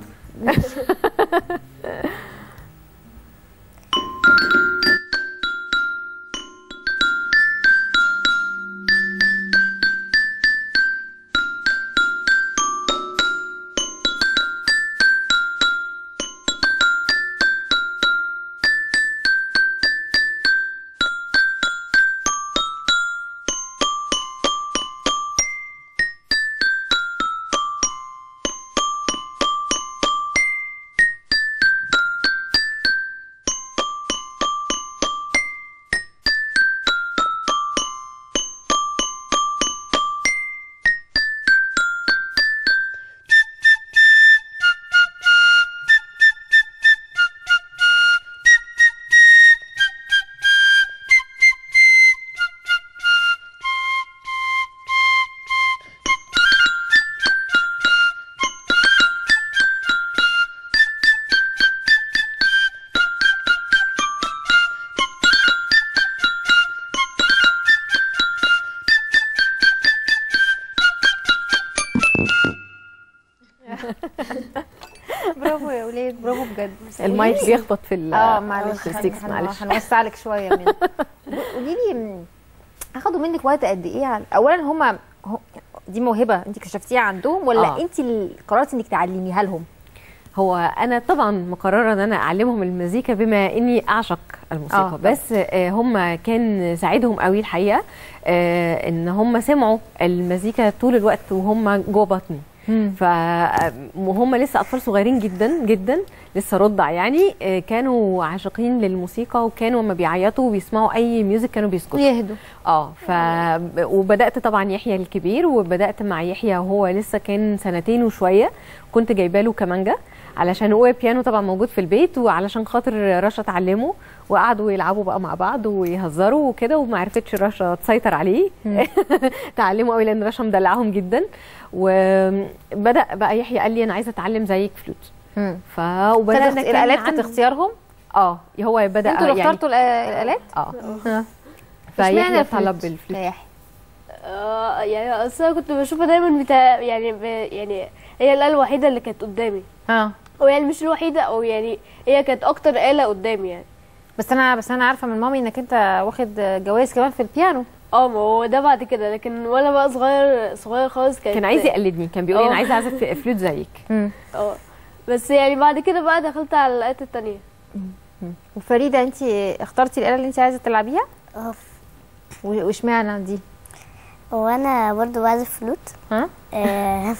بجد المايك قوليلي- بيخبط في ال اه معلش في الستيكس هن- معلش هنوسع لك شويه منه قولي لي اخدوا منك وقت قد ايه على- اولا هما هو- دي موهبه انت اكتشفتيها عندهم ولا آه. انت اللي قررتي انك تعلميها لهم هو انا طبعا مقرره ان انا اعلمهم المزيكا بما اني اعشق الموسيقى آه. آه. بس آه، هم كان ساعدهم قوي الحقيقه آه، ان هم سمعوا المزيكا طول الوقت وهم جوه بطني ف وهم لسه اطفال صغيرين جدا جدا لسه رضع يعني آه، كانوا عاشقين للموسيقى وكانوا لما بيعيطوا ويسمعوا اي ميوزك كانوا بيسكتوا يهدوا اه ف وبدات طبعا يحيى الكبير وبدات مع يحيى وهو لسه كان سنتين وشويه كنت جايبه له كمانجا علشان هو بيانو طبعا موجود في البيت وعلشان خاطر رشا تعلمه وقعدوا يلعبوا بقى مع بعض ويهزروا وكده وما عرفتش رشا تسيطر عليه تعلموا قوي لان رشا مدلعهم جدا وبدا بقى يحيى قال لي انا عايزه اتعلم زيك فلوت ف وبدانا كانت كان الالات كانت عندي- اختيارهم اه هو بدا انتوا اللي اخترتوا الآ- الالات اه ها. فيحيى اشمعنى طلب الفلوت؟ الفلوت آه يعني اصل انا كنت بشوفها دايما بتاع يعني ب يعني هي الآلة الوحيدة اللي كانت قدامي اه او يعني مش الوحيدة او يعني هي كانت اكتر آلة قدامي يعني بس انا بس انا عارفه من مامي انك انت واخد جوائز كمان في البيانو اه ما هو ده بعد كده لكن وانا بقى صغير صغير خالص كان كان عايز يقلدني كان بيقول لي انا اه. عايزه اعزف فلوت زيك اه بس يعني بعد كده بقى دخلت على الآلات التانية وفريده انت اخترتي الاله اللي انت عايزه تلعبيها اه و- واشمعنى دي وانا برضو بعزف فلوت ها آه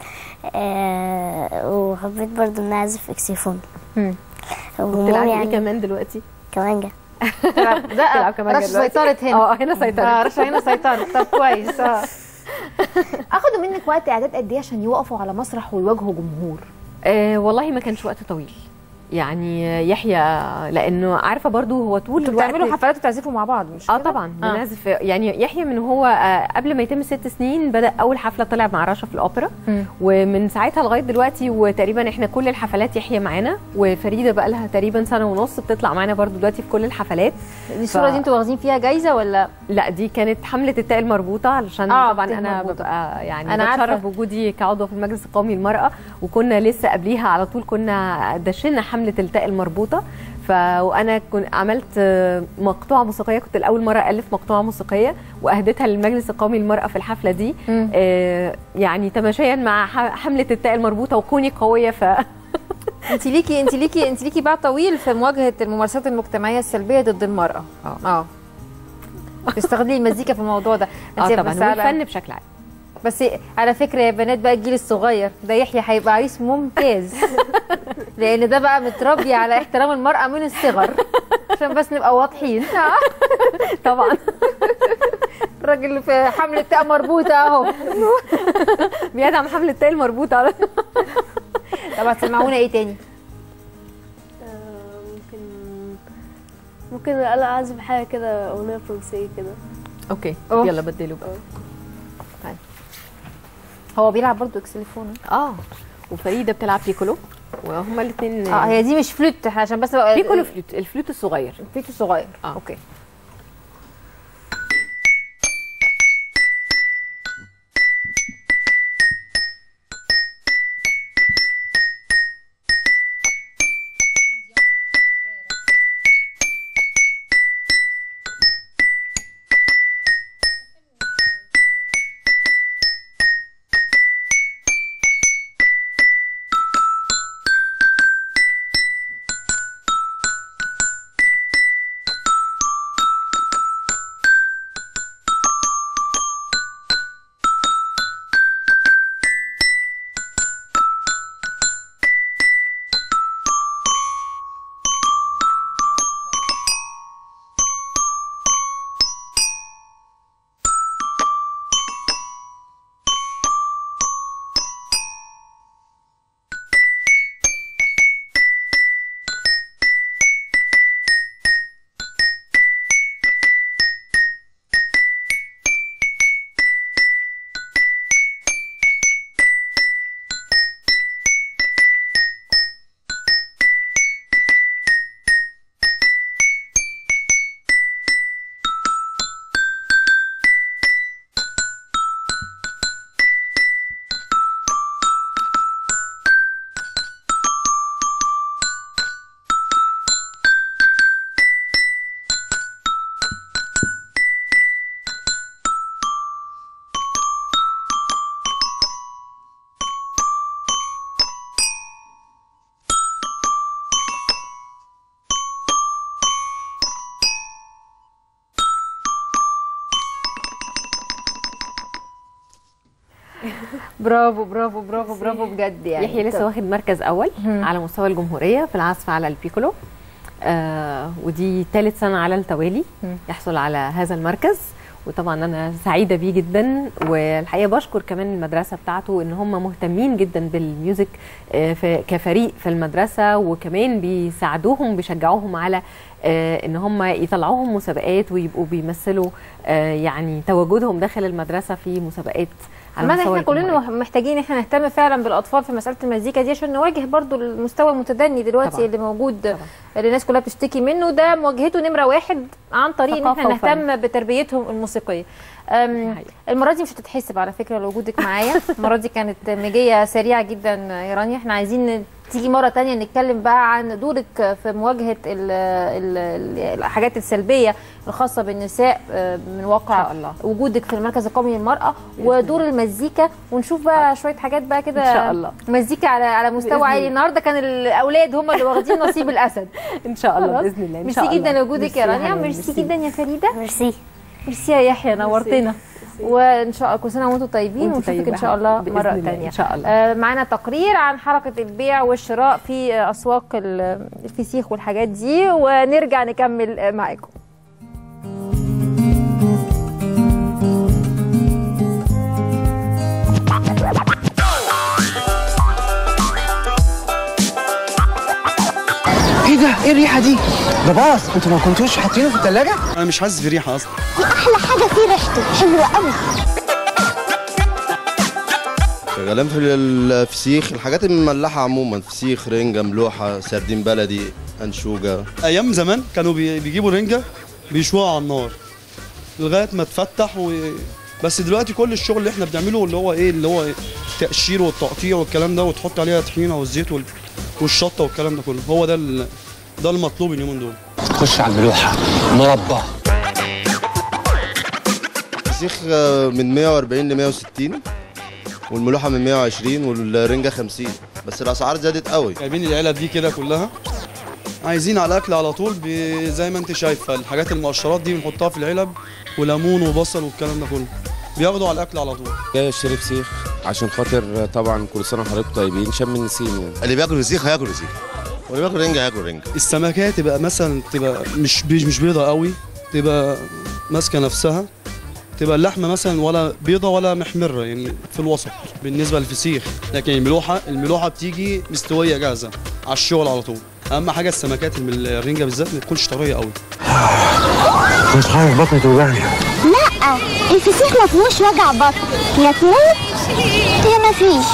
آه وحبيت برضو ان أنا اعزف اكسيفون بتلعبي ايه كمان دلوقتي كمانجا تلعب تلعب ده كمان رشا دلوقتي؟ سيطرت هنا اه هنا سيطرت اه رشا هنا سيطرت طب كويس اه اخدوا منك وقت اعداد قد ايه عشان يوقفوا على مسرح ويواجهوا جمهور آه والله ما كانش وقت طويل يعني يحيى لانه عارفه برضو هو طول انتوا الوقت بتعملوا حفلات وتعزفوا مع بعض مش اه كده؟ طبعا بنعزف يعني يحيى من هو آه قبل ما يتم ست سنين بدا اول حفله طلع مع رشا في الاوبرا مم. ومن ساعتها لغايه دلوقتي وتقريبا احنا كل الحفلات يحيى معانا وفريده بقى لها تقريبا سنه ونص بتطلع معانا برضو دلوقتي في كل الحفلات دي الصوره دي انتوا واخدين فيها جايزه ولا لا دي كانت حمله التاء المربوطه علشان آه، آه طبعا التاء انا المربوطة. ببقى يعني أنا انا عارفة. بتشرف بوجودي كعضو في المجلس القومي للمراه وكنا لسه قبليها على طول كنا دشنا حمله التاء المربوطه ف وانا كنت عملت آه، مقطوعه موسيقيه كنت الاول مره الف مقطوعه موسيقيه واهديتها للمجلس القومي للمراه في الحفله دي مم. آه يعني تماشيا مع ح- حمله التاء المربوطه وكوني قويه ف انت ليكي انت ليكي انت ليكي باع طويل في مواجهه الممارسات المجتمعيه السلبيه ضد المراه اه اه تستخدمي المزيكا في الموضوع ده اه انت طبعا بس على- والفن بشكل عام بس على فكره يا بنات بقى الجيل الصغير ده يحيى هيبقى عريس ممتاز لان ده بقى متربي على احترام المراه من الصغر عشان بس نبقى واضحين طبعا الراجل في حمل التاء مربوطه اهو بيدعم حمله التاء المربوطه على طب هتسمعونا ايه تاني آه، ممكن ممكن انا اعزف حاجة كده اغنية فرنسية كده اوكي أوه. يلا بدلوا بقى هو بيلعب برضو اكسليفون اه وفريده بتلعب بيكولو وهما الاثنين اه هي دي مش فلوت إحنا عشان بس بقى بيكولو فلوت الفلوت الصغير الفلوت الصغير اه اوكي برافو برافو برافو برافو بجد يعني يحيى لسه واخد مركز اول على مستوى الجمهوريه في العزف على البيكولو آه ودي ثالث سنه على التوالي يحصل على هذا المركز وطبعا انا سعيده بيه جدا والحقيقه بشكر كمان المدرسه بتاعته ان هم مهتمين جدا بالميوزك آه، في كفريق في المدرسه وكمان بيساعدوهم بيشجعوهم على آه، ان هم يطلعوهم مسابقات ويبقوا بيمثلوا آه، يعني تواجدهم داخل المدرسه في مسابقات على كمان مستوى احنا الجمهورية. كلنا محتاجين احنا نهتم فعلا بالاطفال في مساله المزيكا دي عشان نواجه برضو المستوى المتدني دلوقتي طبعاً. اللي موجود اللي الناس كلها بتشتكي منه ده مواجهته نمره واحد عن طريق ان ثقافة احنا وفن. نهتم بتربيتهم الموسيقيه أم، المره دي مش هتتحسب على فكره لوجودك معايا المره دي كانت مجيه سريعه جدا يا رانيا احنا عايزين تيجي مره تانية نتكلم بقى عن دورك في مواجهه ال ال ال الحاجات السلبيه الخاصه بالنساء آه، من واقع الله. وجودك في المركز القومي للمراه ودور المزيكا ونشوف بقى شويه حاجات بقى كده إن شاء الله. مزيكا على على بإذن مستوى عالي الله. النهارده كان الاولاد هم اللي واخدين نصيب الاسد ان شاء الله خلاص؟ باذن الله ان ميرسي شاء الله جدا لوجودك يا ميرسي رانيا حبيبي، ميرسي جدا يا فريده ميرسي ميرسي يا يحيى نورتنا وان شاء الله كل سنه وانتم طيبين وانتم ونشوفك ان طيبة شاء الله بإذن مره الله، ثانيه إن شاء الله. آه معانا تقرير عن حركه البيع والشراء في آه، اسواق ال- الفسيخ والحاجات دي ونرجع نكمل آه، معاكم ايه ده؟ ايه الريحه دي؟ ده باظ انتوا ما كنتوش حاطينه في الثلاجه؟ انا مش حاسس بريحه اصلا دي احلى حاجه فيه ريحته حلوه قوي شغالين في الفسيخ الحاجات المملحة عموما فسيخ رنجة ملوحة سردين بلدي أنشوجة ايام زمان كانوا بي- بيجيبوا رنجه بيشوها على النار لغايه ما تفتح و... بس دلوقتي كل الشغل اللي احنا بنعمله اللي هو ايه اللي هو إيه؟ التقشير والتقطيع والكلام ده وتحط عليها طحينه والزيت وال... والشطه والكلام ده كله هو ده ال... ده المطلوب اليومين دول خش على الملوحه مربى فسيخ آه، من 140 ل 160 والملوحة من 120 والرنجة 50 بس الأسعار زادت قوي جايبين العلب دي كده كلها عايزين على الاكل على طول ب... زي ما انت شايفه الحاجات المقشرات دي بنحطها في العلب وليمون وبصل والكلام ده كله بياخدوا على الاكل على طول جاي اشتري فسيخ عشان خاطر طبعا كل سنه وحضراتكم طيبين شم النسيم يعني اللي بياكل فسيخ هياكل فسيخ واللي بياكل رنجة هياكل رنجة السمكية تبقى مثلا تبقى مش بي- مش بيضة قوي تبقى ماسكة نفسها تبقى اللحمة مثلا ولا بيضة ولا محمرة يعني في الوسط بالنسبة للفسيخ لكن الملوحة الملوحة بتيجي مستوية جاهزة على الشغل على طول أهم حاجة السمكات الم- الرنجة بالذات ما تكونش طرية قوي مش عارف بطني توجعني لا الفسيخ ما فيهوش وجع بطن يا تموت يا ما فيش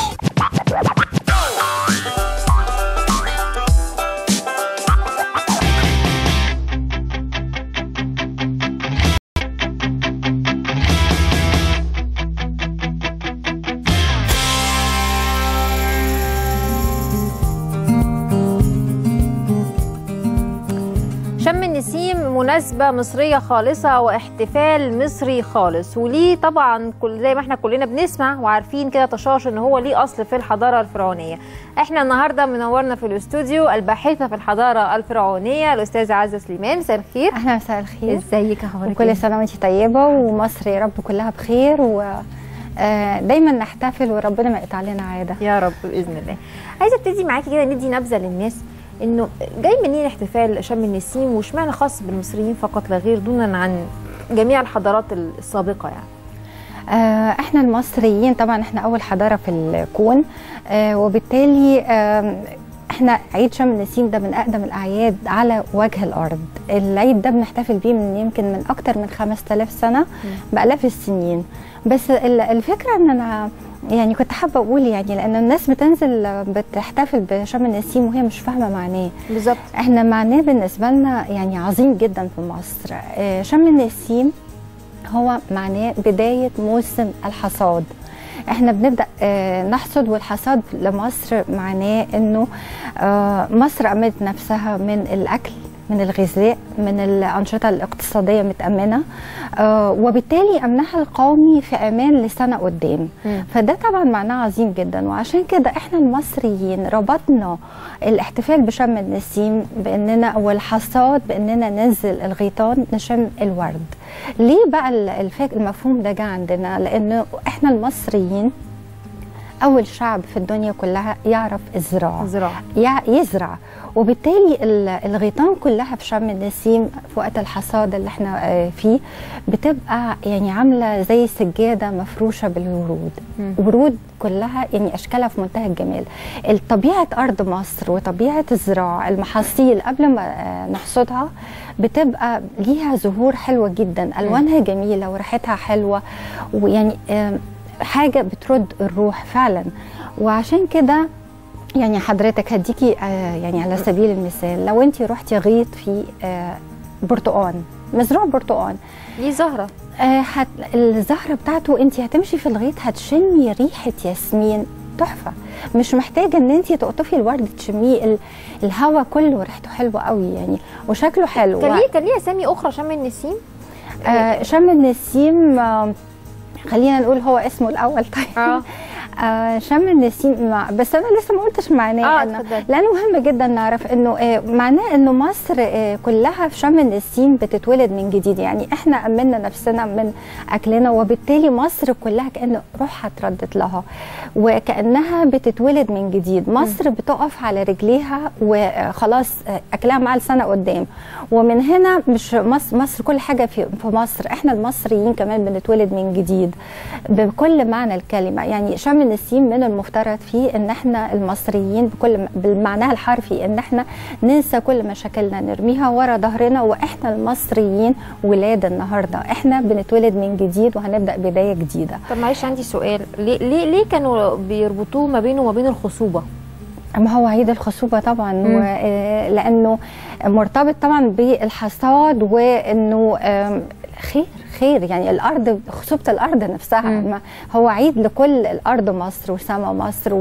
شم النسيم مناسبة مصرية خالصة واحتفال مصري خالص وليه طبعا كل زي ما احنا كلنا بنسمع وعارفين كده طشاش ان هو ليه اصل في الحضارة الفرعونية احنا النهاردة منورنا في الاستوديو الباحثة في الحضارة الفرعونية الأستاذة عزة سليمان مساء الخير اهلا مساء الخير ازيك اخبارك وكل إيه؟ سنه وانت طيبه ومصر يا رب كلها بخير و آه، دايما نحتفل وربنا ما يقطع لنا عاده يا رب باذن الله عايزه ابتدي معاكي كده ندي نبذه للناس انه جاي منين احتفال شم النسيم واشمعنى خاص بالمصريين فقط لا غير دونا عن جميع الحضارات السابقه يعني آه، احنا المصريين طبعا احنا اول حضاره في الكون آه، وبالتالي آم، احنا عيد شم النسيم ده من اقدم الاعياد على وجه الارض العيد ده بنحتفل بيه من يمكن من اكتر من 5000 سنه بالاف السنين بس ال- الفكره ان انا يعني كنت حابه اقول يعني لان الناس بتنزل بتحتفل بشم النسيم وهي مش فاهمه معناه بالظبط احنا معناه بالنسبه لنا يعني عظيم جدا في مصر آه، شم النسيم هو معناه بدايه موسم الحصاد احنا بنبدا آه، نحصد والحصاد لمصر معناه انه آه، مصر امنت نفسها من الاكل من الغذاء من الانشطه الاقتصاديه متامنه آه، وبالتالي امنها القومي في امان لسنه قدام فده طبعا معناه عظيم جدا وعشان كده احنا المصريين ربطنا الاحتفال بشم النسيم باننا والحصاد باننا ننزل الغيطان نشم الورد ليه بقى ال- الفك- المفهوم ده جه عندنا لانه احنا المصريين اول شعب في الدنيا كلها يعرف الزراعه الزراعه يع- يزرع وبالتالي ال- الغيطان كلها في شم النسيم في وقت الحصاد اللي احنا آه، فيه بتبقى يعني عامله زي سجاده مفروشه بالورود ورود كلها يعني اشكالها في منتهى الجمال طبيعه ارض مصر وطبيعه الزراعه المحاصيل قبل ما آه، نحصدها بتبقى ليها زهور حلوه جدا الوانها جميله وريحتها حلوه ويعني آم، حاجه بترد الروح فعلا وعشان كده يعني حضرتك هديكي آه، يعني على سبيل المثال لو انت رحتي غيط في آه، برتقان مزروع برتقان ليه زهره آه هت... الزهره بتاعته انت هتمشي في الغيط هتشمي ريحه ياسمين تحفه مش محتاجه ان انت تقطفي الورد تشميه ال... الهواء كله ريحته حلوه قوي يعني وشكله حلو كان ليه كان ليه اسامي اخرى شم النسيم آه شم النسيم آه خلينا نقول هو اسمه الاول طيب آه. آه شم النسيم مع بس انا لسه ما قلتش معناه آه، أنا اتفضلي. لانه مهم جدا نعرف انه آه معناه انه مصر آه كلها في شم النسيم بتتولد من جديد يعني احنا امنا نفسنا من اكلنا وبالتالي مصر كلها كان روحها اتردت لها وكانها بتتولد من جديد مصر بتقف على رجليها وخلاص آه، اكلها مع السنه قدام ومن هنا مش مصر, مصر كل حاجه في في مصر احنا المصريين كمان بنتولد من جديد بكل معنى الكلمه يعني شم النسيم من المفترض فيه ان احنا المصريين بكل بالمعنى الحرفي ان احنا ننسى كل مشاكلنا نرميها ورا ظهرنا واحنا المصريين ولاد النهارده احنا بنتولد من جديد وهنبدا بدايه جديده طب معلش عندي سؤال ليه ليه ليه كانوا بيربطوه ما بينه وما بين الخصوبه ما هو عيد الخصوبة طبعا مم. و... آه، لأنه مرتبط طبعا بالحصاد وأنه آم، خير خير يعني الأرض خصوبة الأرض نفسها ما هو عيد لكل الأرض مصر وسما مصر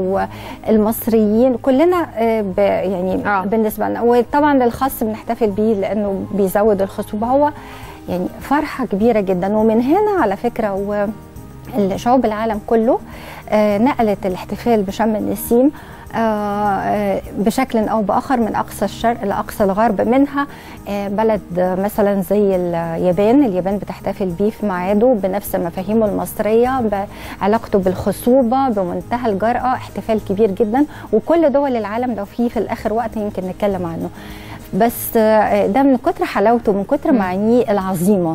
والمصريين كلنا آه، ب... يعني آه. بالنسبة لنا وطبعا الخاص بنحتفل بيه لأنه بيزود الخصوبة هو يعني فرحة كبيرة جدا ومن هنا على فكرة و... الشعوب العالم كله آه، نقلت الاحتفال بشم النسيم آه، آه، بشكل او باخر من اقصى الشرق لاقصى الغرب منها آه، بلد آه، مثلا زي اليابان اليابان بتحتفل بيه في ميعاده بنفس مفاهيمه المصريه بعلاقته بالخصوبه بمنتهى الجرأه احتفال كبير جدا وكل دول العالم لو في في الاخر وقت يمكن نتكلم عنه بس آه، ده من كتر حلاوته من كتر معانيه العظيمه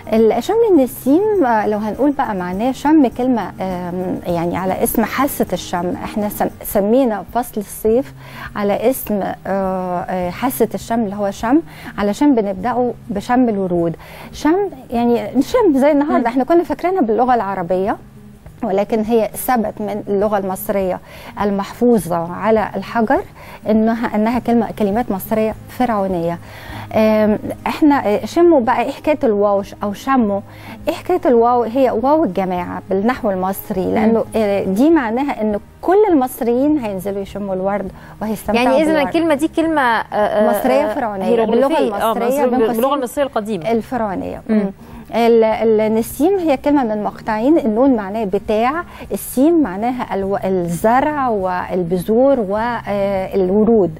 شم النسيم آه، لو هنقول بقى معناه شم كلمه آم، يعني على اسم حاسه الشم احنا سم- سمينا فصل الصيف على اسم آه، آه، حاسه الشم اللي هو شم علشان بنبداه بشم الورود شم يعني نشم زي النهارده احنا كنا فاكرينها باللغه العربيه ولكن هي ثبت من اللغه المصريه المحفوظه على الحجر انها انها كلمه كلمات مصريه فرعونيه آم، احنا شموا بقى ايه حكايه الواو ش- او شموا ايه حكايه الواو هي واو الجماعه بالنحو المصري لانه آه، دي معناها ان كل المصريين هينزلوا يشموا الورد وهيستمتعوا يعني اذا بالورد. الكلمه دي كلمه آه، آه، مصريه آه، فرعونيه باللغه هيروغليفية. آه، المصريه مصرية- بين قوسين باللغه المصريه القديمه الفرعونيه مم. ال- النسيم هي كلمه من المقطعين النون معناه بتاع السين معناها الو... الزرع والبذور والورود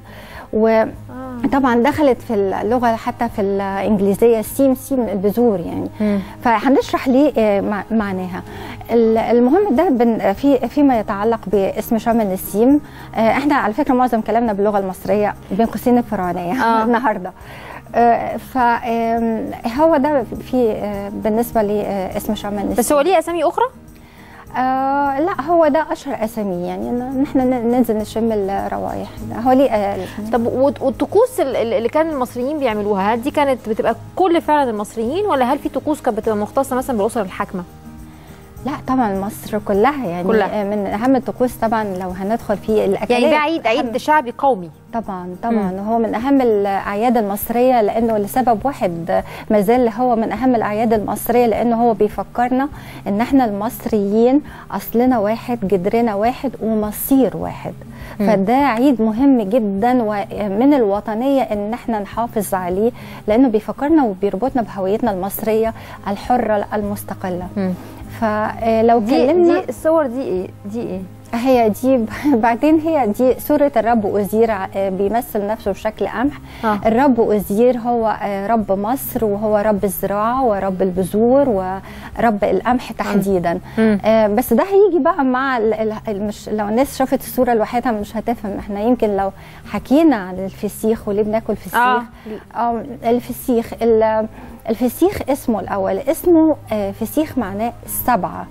وطبعا دخلت في اللغه حتى في الانجليزيه السيم سيم البذور يعني فهنشرح ليه آه، مع- معناها ال- المهم ده بن- في فيما يتعلق باسم شم النسيم آه، احنا على فكره معظم كلامنا باللغه المصريه بين قوسين الفرعونيه آه. النهارده فهو ده في آه، بالنسبه لاسم شم النسيم بس هو ليه اسامي اخرى آه لا هو ده اشهر اسامي يعني ان احنا ن- ننزل نشم الروائح هو ليه آه طب والط- والطقوس ال- ال- اللي كان المصريين بيعملوها هل دي كانت بتبقى كل فعلا المصريين ولا هل في طقوس كانت بتبقى مختصه مثلا بالاسر الحاكمه لا طبعا مصر كلها يعني كلها. كلها. من اهم الطقوس طبعا لو هندخل في الاكلات يعني ده عيد عيد شعبي قومي طبعا طبعا هو من اهم الاعياد المصريه لانه لسبب واحد ما زال هو من اهم الاعياد المصريه لانه هو بيفكرنا ان احنا المصريين اصلنا واحد جدرنا واحد ومصير واحد مم. فده عيد مهم جدا ومن الوطنيه ان احنا نحافظ عليه لانه بيفكرنا وبيربطنا بهويتنا المصريه الحره المستقله فلو دي اتكلمنا دي الصور دي ايه دي ايه هي دي بعدين هي دي سورة الرب أزير ع- بيمثل نفسه بشكل قمح آه. الرب أزير هو آه، رب مصر وهو رب الزراعة ورب البذور ورب القمح تحديدا مم. آه، بس ده هيجي بقى مع ال- ال- ال- مش لو الناس شافت الصورة لوحدها مش هتفهم احنا يمكن لو حكينا عن الفسيخ وليه بناكل فسيخ آه. آه. الفسيخ ال- الفسيخ اسمه الأول اسمه آه، فسيخ معناه السبعة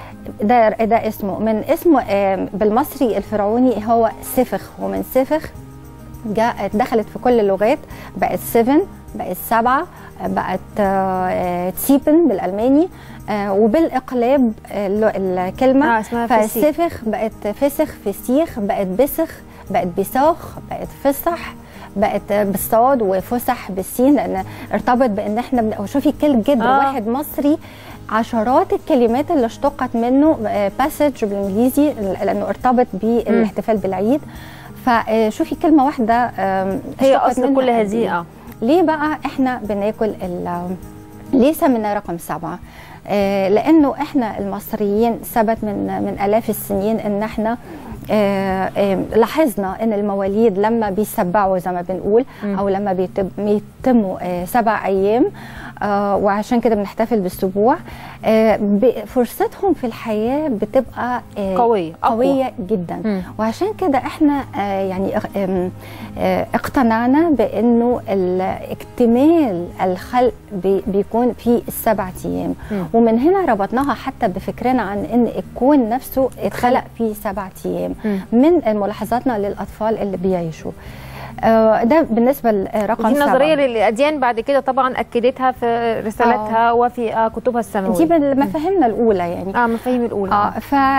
ده ده اسمه من اسمه آه، بالمصري الفرعوني هو سفخ ومن سفخ جاء دخلت في كل اللغات بقت سيفن بقت سبعة بقت آه، تسيبن بالألماني آه، وبالإقلاب آه، الل- الكلمة آه، اسمها فسيخ. فالسفخ بقت فسخ فسيخ بقت بسخ بقت بساخ بقت فسح بقت بالصاد وفسح بالسين لان ارتبط بان احنا بن... شوفي كل جد آه. آه. واحد مصري عشرات الكلمات اللي اشتقت منه باسج بالانجليزي لانه ارتبط بالاحتفال بالعيد فشوفي كلمه واحده آم، هي اشتقت أصل منها كل قد هذه، إيه. آه. ليه بقى احنا بناكل ال- ليه سميناه رقم سبعة آه، لانه احنا المصريين ثبت من من الاف السنين ان احنا آه، آه، لاحظنا ان المواليد لما بيسبعوا زي ما بنقول او لما بيتم- بيتموا آه، سبع ايام آه، وعشان كده بنحتفل بالسبوع آه، ب- فرصتهم في الحياه بتبقى آه، قوية، أقوى. قويه جدا مم. وعشان كده احنا آه، يعني اق- آم، آه، اقتنعنا بانه ال- اكتمال الخلق بي- بيكون في السبع ايام مم. ومن هنا ربطناها حتى بفكرنا عن ان الكون نفسه اتخلق في سبع ايام مم. من ملاحظاتنا للاطفال اللي بيعيشوا آه، ده بالنسبه لرقم دي نظريه سبعة. للاديان بعد كده طبعا اكدتها في رسالتها وفي آه، كتبها السماويه دي من مفاهيمنا الاولى يعني اه مفاهيم الاولى اه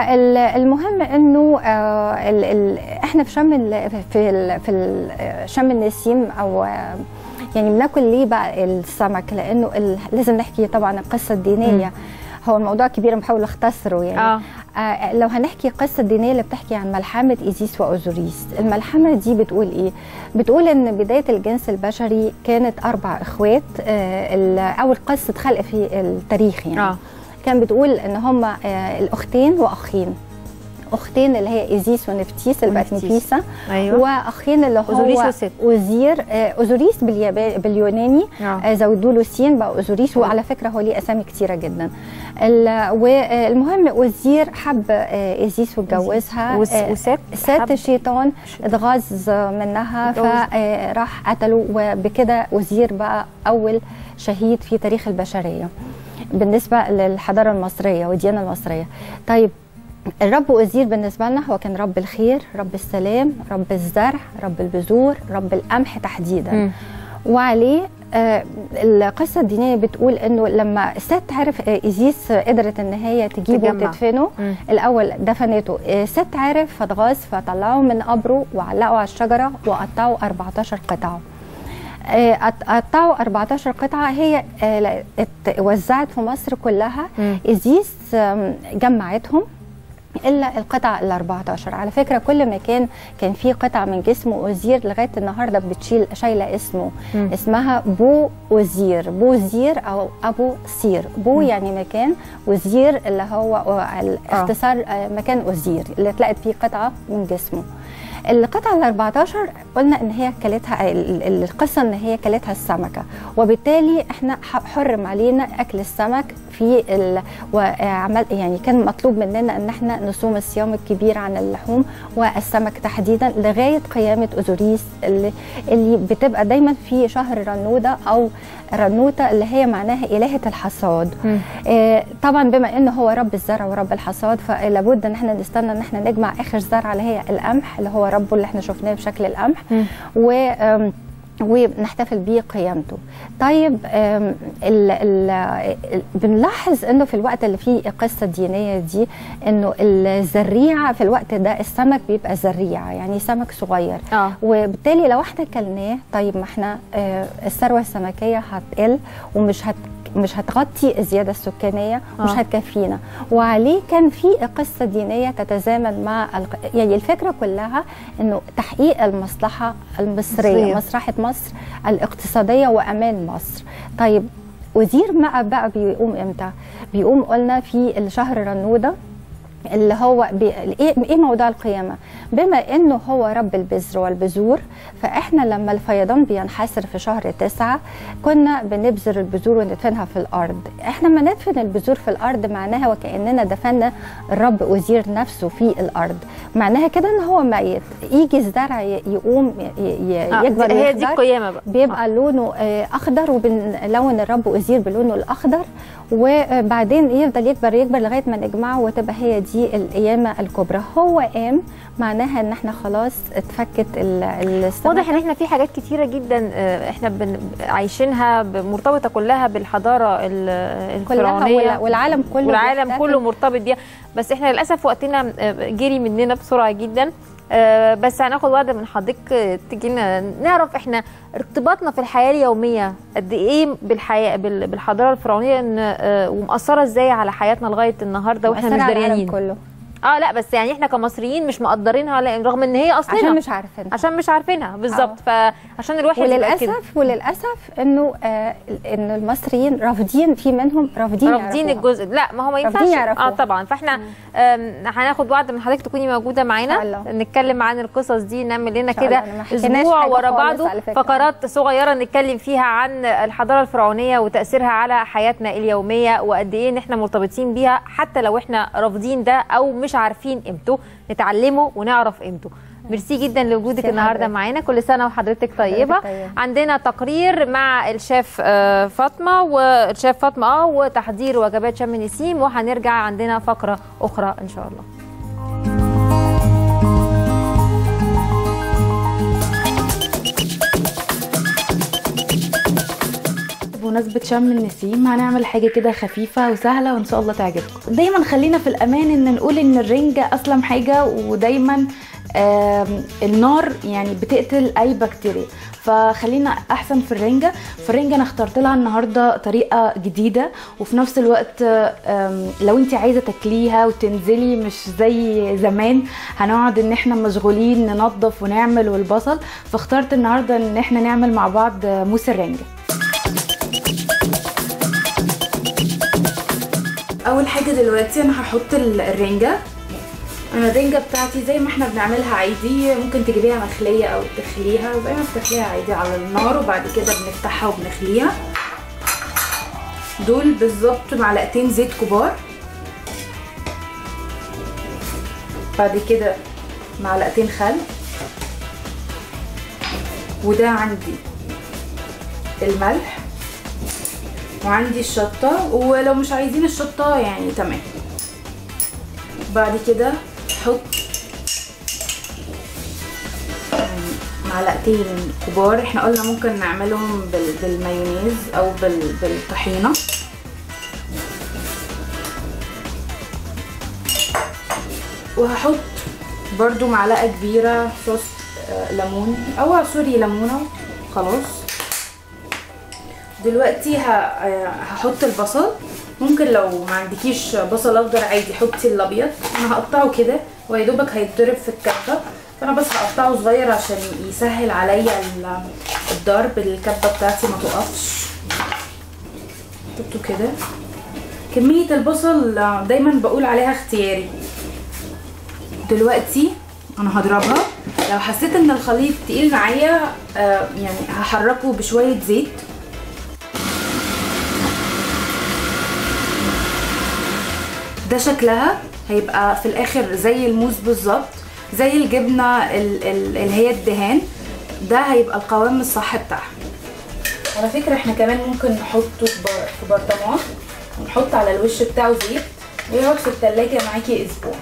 فالمهم انه آه ال ال احنا في شم ال في ال في ال شم النسيم او آه، يعني بناكل ليه بقى السمك لانه ال لازم نحكي طبعا القصه الدينيه مم. هو الموضوع كبير بحاول اختصره يعني آه. آه لو هنحكي قصه دينيه اللي بتحكي عن ملحمه ايزيس واوزوريس الملحمه دي بتقول ايه بتقول ان بدايه الجنس البشري كانت اربع اخوات آه ال- اول قصه خلق في التاريخ يعني آه. كان بتقول ان هم الاختين واخين اختين اللي هي ايزيس ونفتيس اللي بقت ونفتيس. نفيسه أيوة. واخين اللي هو أوزوريس وست. اوزير آه، اوزوريس باليابا باليوناني آه. آه، زودوا له سين بقى اوزوريس وعلى فكره هو ليه اسامي كتيره جدا ال- والمهم اوزير حب آه، ايزيس واتجوزها وس- آه، وست ست حب- الشيطان اتغاظ منها اتجوز. فراح قتله وبكده اوزير بقى اول شهيد في تاريخ البشريه بالنسبه للحضاره المصريه والديانه المصريه طيب الرب أزير بالنسبة لنا هو كان رب الخير رب السلام رب الزرع رب البذور رب القمح تحديدا مم. وعليه آه القصة الدينية بتقول انه لما ست عرف آه ايزيس قدرت ان هي تجيبه تجمع. وتدفنه مم. الاول دفنته آه ست عرف فاتغاظ فطلعه من قبره وعلقوا على الشجرة وقطعوا 14 قطعة آه، قط- قطعوا 14 قطعة هي آه، لا- اتوزعت في مصر كلها مم. إزيس آم، جمعتهم الا القطع ال 14 على فكره كل مكان كان فيه قطع من جسم اوزير لغايه النهارده بتشيل شايله اسمه مم. اسمها بو اوزير بو زير او ابو سير بو مم. يعني مكان وزير اللي هو الاختصار آه. مكان اوزير اللي اتلقت فيه قطعه من جسمه القطعة ال 14 قلنا ان هي كلتها ال- ال- القصة ان هي كلتها السمكة وبالتالي احنا ح- حرم علينا اكل السمك في ال... وعمل يعني كان مطلوب مننا ان احنا نصوم الصيام الكبير عن اللحوم والسمك تحديدا لغاية قيامة اوزوريس اللي, اللي بتبقى دايما في شهر رنودة او رنوتة اللي هي معناها إلهة الحصاد مم. آه، طبعا بما انه هو رب الزرع ورب الحصاد فلابد ان احنا نستنى ان احنا نجمع اخر زرعه اللي هي القمح اللي هو ربه اللي احنا شفناه بشكل القمح مم. و آم، ونحتفل بيه قيامته طيب آم، ال ال ال- بنلاحظ انه في الوقت اللي فيه القصه الدينيه دي انه الزريعه في الوقت ده السمك بيبقى زريعه يعني سمك صغير اه وبالتالي لو احنا كلناه طيب ما احنا آه، الثروه السمكيه هتقل ومش هت مش هتغطي الزياده السكانيه ومش آه. هتكفينا وعليه كان في قصه دينيه تتزامن مع الق... يعني الفكره كلها انه تحقيق المصلحه المصريه مصرية. مصلحه مصر الاقتصاديه وامان مصر طيب وزير بقى بقى بيقوم امتى بيقوم قلنا في الشهر رنوده اللي هو بي... ايه ايه موضوع القيامه بما انه هو رب البذر والبذور فاحنا لما الفيضان بينحسر في شهر تسعة كنا بنبذر البذور وندفنها في الارض احنا ما ندفن البذور في الارض معناها وكاننا دفنا الرب أزير نفسه في الارض معناها كده ان هو ميت يجي الزرع ي- يقوم ي- ي- آه، يكبر هي دي ويخضر، القيامة بقى. بيبقى لونه آه، اخضر وبنلون الرب أزير بلونه الاخضر وبعدين يفضل يكبر يكبر لغايه ما نجمعه وتبقى هي دي القيامه الكبرى هو قام معناها ان احنا خلاص اتفكت ال- السمكة. واضح ان احنا في حاجات كتيره جدا آه، احنا بن- عايشينها ب- مرتبطه كلها بالحضاره ال- كلها الفرعونيه وال- والعالم كله والعالم بيحتفل. كله مرتبط بيها بس احنا للاسف وقتنا آه، جري مننا بسرعه جدا آه، بس هناخد وعد من حضرتك آه، تجينا نعرف احنا ارتباطنا في الحياه اليوميه قد ايه بالحياه بال- بالحضاره الفرعونيه ان آه، ومأثره ازاي على حياتنا لغايه النهارده واحنا مأثرة مش على العالم دريانين كله. اه لا بس يعني احنا كمصريين مش مقدرينها لأن رغم ان هي اصلنا عشان مش عارفينها عشان مش عارفينها بالظبط فعشان الواحد يبقى كده. وللاسف وللاسف انه آه ان المصريين رافضين في منهم رافضين رافضين يعرفوها. الجزء لا ما هو ما رافضين ينفعش يعرفوها. اه طبعا فاحنا آم، هناخد وعد من حضرتك تكوني موجوده معانا نتكلم عن القصص دي نعمل لنا إن شاء كده الله. أنا ما حكيناش اسبوع حاجة ورا خالص بعضه على فكرة. فقرات صغيره نتكلم فيها عن الحضاره الفرعونيه وتاثيرها على حياتنا اليوميه وقد ايه ان احنا مرتبطين بيها حتى لو احنا رافضين ده او مش عارفين قيمته نتعلمه ونعرف قيمته ميرسي جدا لوجودك ميرسي النهارده حضرتك. معانا كل سنه وحضرتك طيبه طيبة. عندنا تقرير مع الشيف آه، فاطمه والشيف فاطمه اه وتحضير وجبات شم نسيم وهنرجع عندنا فقره اخرى ان شاء الله بمناسبة شم النسيم هنعمل حاجة كده خفيفة وسهلة وإن شاء الله تعجبكم دايما خلينا في الأمان إن نقول إن الرنجة أسلم حاجة ودايما آم، النار يعني بتقتل أي بكتيريا فخلينا أحسن في الرنجة فالرنجة أنا اخترت لها النهاردة طريقة جديدة وفي نفس الوقت آم، لو انت عايزة تاكليها وتنزلي مش زي زمان هنقعد ان احنا مشغولين ننظف ونعمل والبصل فاخترت النهاردة ان احنا نعمل مع بعض موس الرنجة اول حاجه دلوقتي انا هحط ال- الرنجه انا الرنجه بتاعتي زي ما احنا بنعملها عادي ممكن تجيبيها مخليه او تخليها زي ما بتخليها عادي على النار وبعد كده بنفتحها وبنخليها دول بالظبط معلقتين زيت كبار بعد كده معلقتين خل وده عندي الملح وعندي الشطة ولو مش عايزين الشطة يعني تمام بعد كده حط يعني معلقتين كبار احنا قلنا ممكن نعملهم بال- بالمايونيز او بال- بالطحينة وهحط برضو معلقة كبيرة صوص آه، ليمون او عصوري ليمونة خلاص دلوقتي ه- آه، هحط البصل ممكن لو ما عندكيش بصل اخضر عادي حطي الابيض انا هقطعه كده ويا دوبك هيتضرب في الكبه فانا بس هقطعه صغير عشان يسهل عليا ال- الضرب الكبه بتاعتي ما تقفش حطه كده كميه البصل آه، دايما بقول عليها اختياري دلوقتي انا هضربها لو حسيت ان الخليط تقيل معايا آه، يعني هحركه بشويه زيت ده شكلها هيبقى في الاخر زي الموز بالظبط زي الجبنه ال- ال- اللي هي الدهان ده هيبقى القوام الصح بتاعها على فكره احنا كمان ممكن نحطه في بر- في برطمان ونحط على الوش بتاعه زيت ويقعد في التلاجة معاكي اسبوع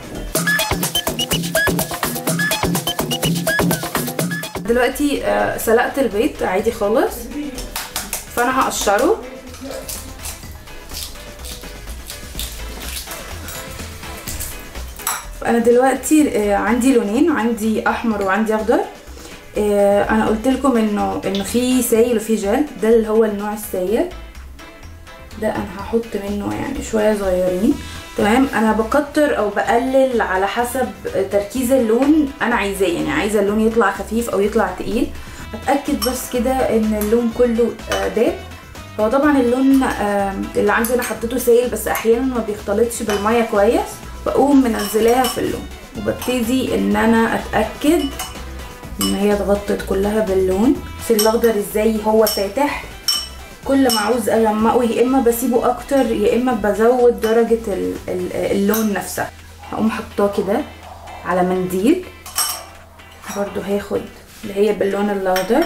دلوقتي آه، سلقت البيض عادي خالص فانا هقشره انا دلوقتي آه، عندي لونين عندي احمر وعندي اخضر آه، انا قلت لكم انه انه في سايل وفي جل ده اللي هو النوع السايل ده انا هحط منه يعني شويه صغيرين تمام انا بكتر او بقلل على حسب تركيز اللون انا عايزاه يعني عايزه اللون يطلع خفيف او يطلع تقيل اتاكد بس كده ان اللون كله آه، داب هو طبعا اللون آه، اللي عندي انا حطيته سايل بس احيانا ما بيختلطش بالميه كويس بقوم منزلاها في اللون وببتدي ان انا اتاكد ان هي اتغطت كلها باللون في الاخضر ازاي هو فاتح كل ما عاوز اغمقه يا اما بسيبه اكتر يا اما بزود درجه ال- ال- اللون نفسها هقوم حطاه كده على منديل برضو هاخد اللي هي باللون الاخضر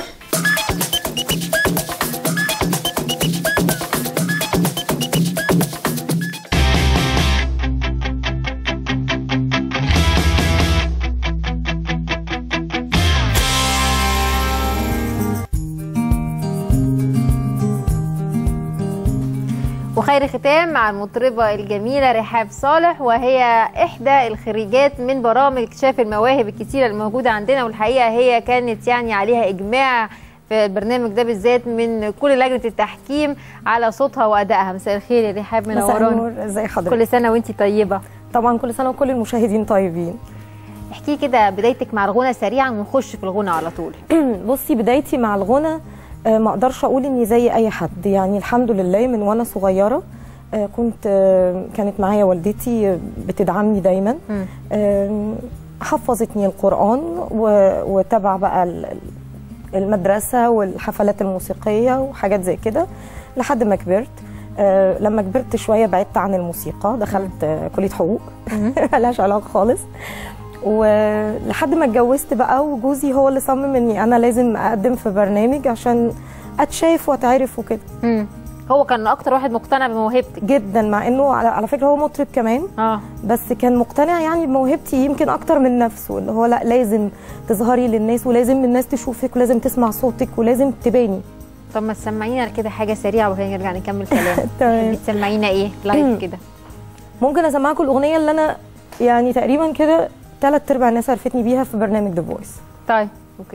وخير ختام مع المطربة الجميلة رحاب صالح وهي إحدى الخريجات من برامج اكتشاف المواهب الكتيرة الموجودة عندنا والحقيقة هي كانت يعني عليها إجماع في البرنامج ده بالذات من كل لجنة التحكيم على صوتها وأدائها مساء الخير يا رحاب مساء منورانا النور ازي حضرتك كل سنة وانتي طيبة طبعا كل سنه وكل المشاهدين طيبين احكي كده بدايتك مع الغنى سريعا ونخش في الغنى على طول بصي بدايتي مع الغنى آه، ما اقدرش اقول اني زي اي حد يعني الحمد لله من وانا صغيره آه، كنت آه، كانت معايا والدتي آه، بتدعمني دايما آه، حفظتني القران و- وتبع بقى ال- المدرسه والحفلات الموسيقيه وحاجات زي كده لحد ما كبرت آه، لما كبرت شويه بعدت عن الموسيقى دخلت آه، كليه حقوق ملهاش علاقه خالص ولحد ما اتجوزت بقى وجوزي هو اللي صمم اني انا لازم اقدم في برنامج عشان اتشاف واتعرف وكده هو كان اكتر واحد مقتنع بموهبتك جدا مع انه على, على فكره هو مطرب كمان اه بس كان مقتنع يعني بموهبتي يمكن اكتر من نفسه اللي هو لا لازم تظهري للناس ولازم الناس تشوفك ولازم تسمع صوتك ولازم تباني طب ما تسمعينا كده حاجة سريعة وهي نرجع نكمل كلام تمام. بتسمعينا ايه لايف كده ممكن اسمعكم الاغنيه اللي انا يعني تقريبا كده ثلاث ارباع الناس عرفتني بيها في برنامج ذا فويس طيب اوكي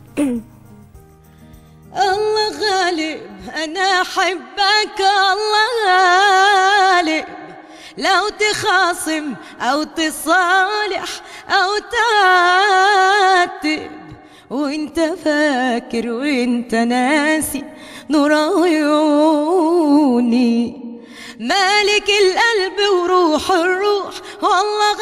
الله غالب انا احبك الله غالب لو تخاصم او تصالح او تعاتب وانت فاكر وانت ناسي نور عيوني مالك القلب وروح الروح والله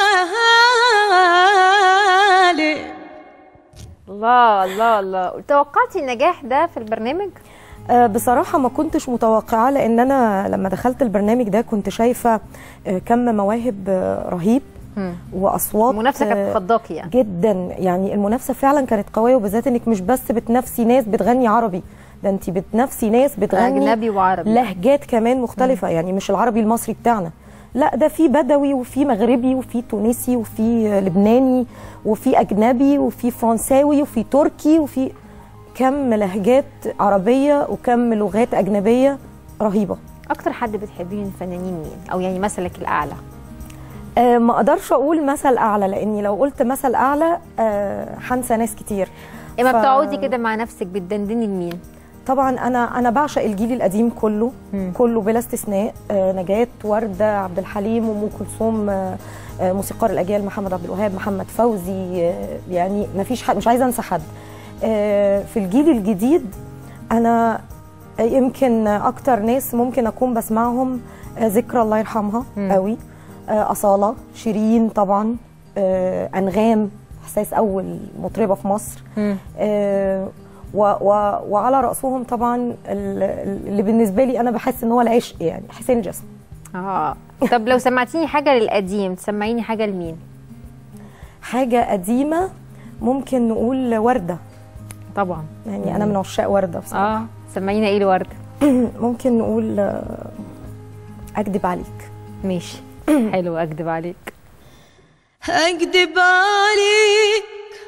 غالب الله الله الله توقعتي النجاح ده في البرنامج آه، بصراحة ما كنتش متوقعة لأن أنا لما دخلت البرنامج ده كنت شايفة آه، كم مواهب آه، رهيب واصوات المنافسة كانت آه، خضاكي يعني. جدا يعني المنافسه فعلا كانت قويه وبالذات انك مش بس بتنافسي ناس بتغني عربي ده انت بتنافسي ناس بتغني أجنبي وعربي. لهجات كمان مختلفه يعني مش العربي المصري بتاعنا لا ده في بدوي وفي مغربي وفي تونسي وفي لبناني وفي اجنبي وفي فرنساوي وفي تركي وفي كم لهجات عربيه وكم لغات اجنبيه رهيبه اكتر حد بتحبيه من الفنانين مين او يعني مثلك الاعلى آه، ما اقدرش اقول مثل اعلى لاني لو قلت مثل اعلى آه، هنسى ناس كتير اما ف- بتقعدي كده مع نفسك بتدندني لمين طبعا انا انا بعشق الجيل القديم كله كله بلا استثناء آه، نجاة وردة عبد الحليم وام كلثوم آه، آه، موسيقار الاجيال محمد عبد الوهاب محمد فوزي آه، يعني ما فيش حد مش عايزه انسى حد آه، في الجيل الجديد انا يمكن اكتر ناس ممكن اكون بسمعهم آه، ذكرى الله يرحمها قوي آه، اصاله شيرين طبعا آه، انغام احساس اول مطربه في مصر آه، و و وعلى راسهم طبعا ال- اللي بالنسبه لي انا بحس ان هو العشق يعني حسين جسمي اه طب لو سمعتيني حاجه للقديم تسمعيني حاجه لمين حاجه قديمه ممكن نقول ورده طبعا يعني انا من عشاق ورده بصراحه اه سمعينا ايه لورده ممكن نقول آه، اكدب عليك ماشي حلو اكدب عليك أكدب عليك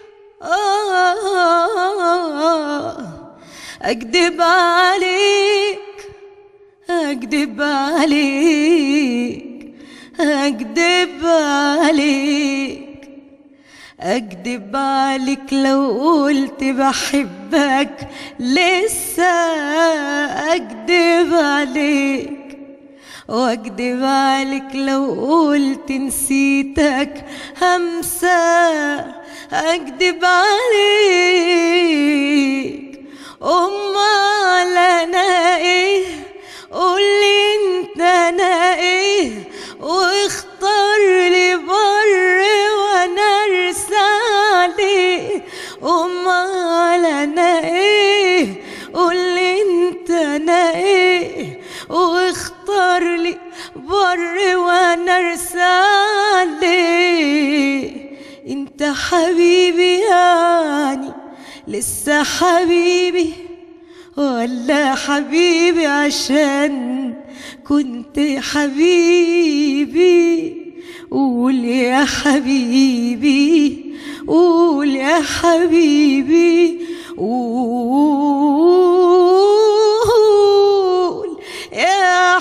آه أكدب عليك أكدب عليك أكدب عليك أكدب عليك لو قلت بحبك لسه أكدب عليك واكدب عليك لو قلت نسيتك همسة اكدب عليك امال انا ايه قولي انت انا ايه واختار لي حبيبي ولا حبيبي عشان كنت حبيبي قول يا حبيبي قول يا حبيبي قول يا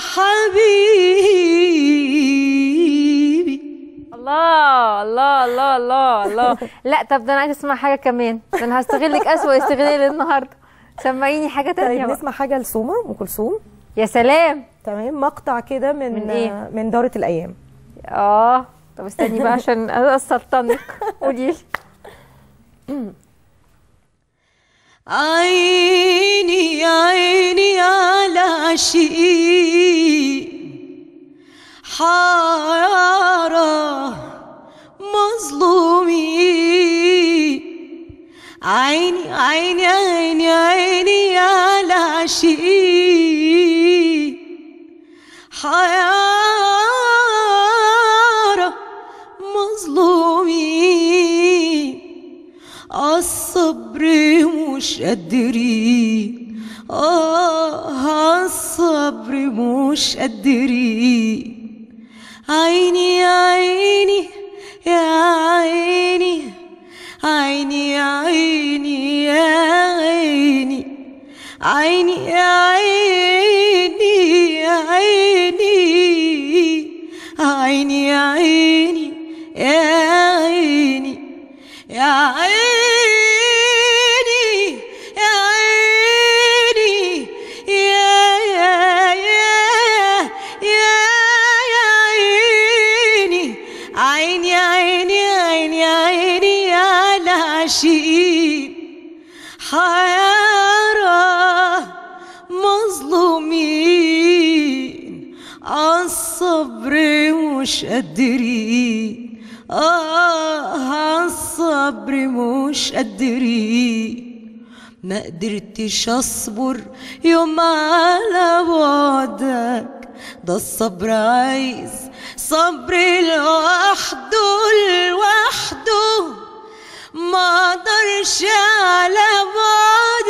حبيبي الله الله الله الله الله لا طب ده انا عايزه اسمع حاجه كمان ده انا هستغلك اسوأ استغلال النهارده سمعيني حاجه تانية طيب بقى. نسمع حاجه لسومه ام كلثوم يا سلام تمام مقطع كده من من إيه؟ من دورة الايام اه طب استني بقى عشان اسلطنك قولي لي عيني عيني على عشقي حارة مظلومين عيني عيني عيني عيني على عشقي حيارة مظلومين الصبر مش قادرين اه الصبر مش قادرين عيني يا عيني يا عيني عيني يا عيني يا عيني عيني يا عيني يا عيني عيني يا عيني يا عيني يا عيني يا عيني يا يا يا يا يا عيني عيني عيني عيني عيني على عشقي حيارة مظلومين عالصبر مش قادرين آه الصبر مش قادرين ما قدرتش اصبر يوم على بعدك ده الصبر عايز صبر لوحده لوحده ما اقدرش على بعد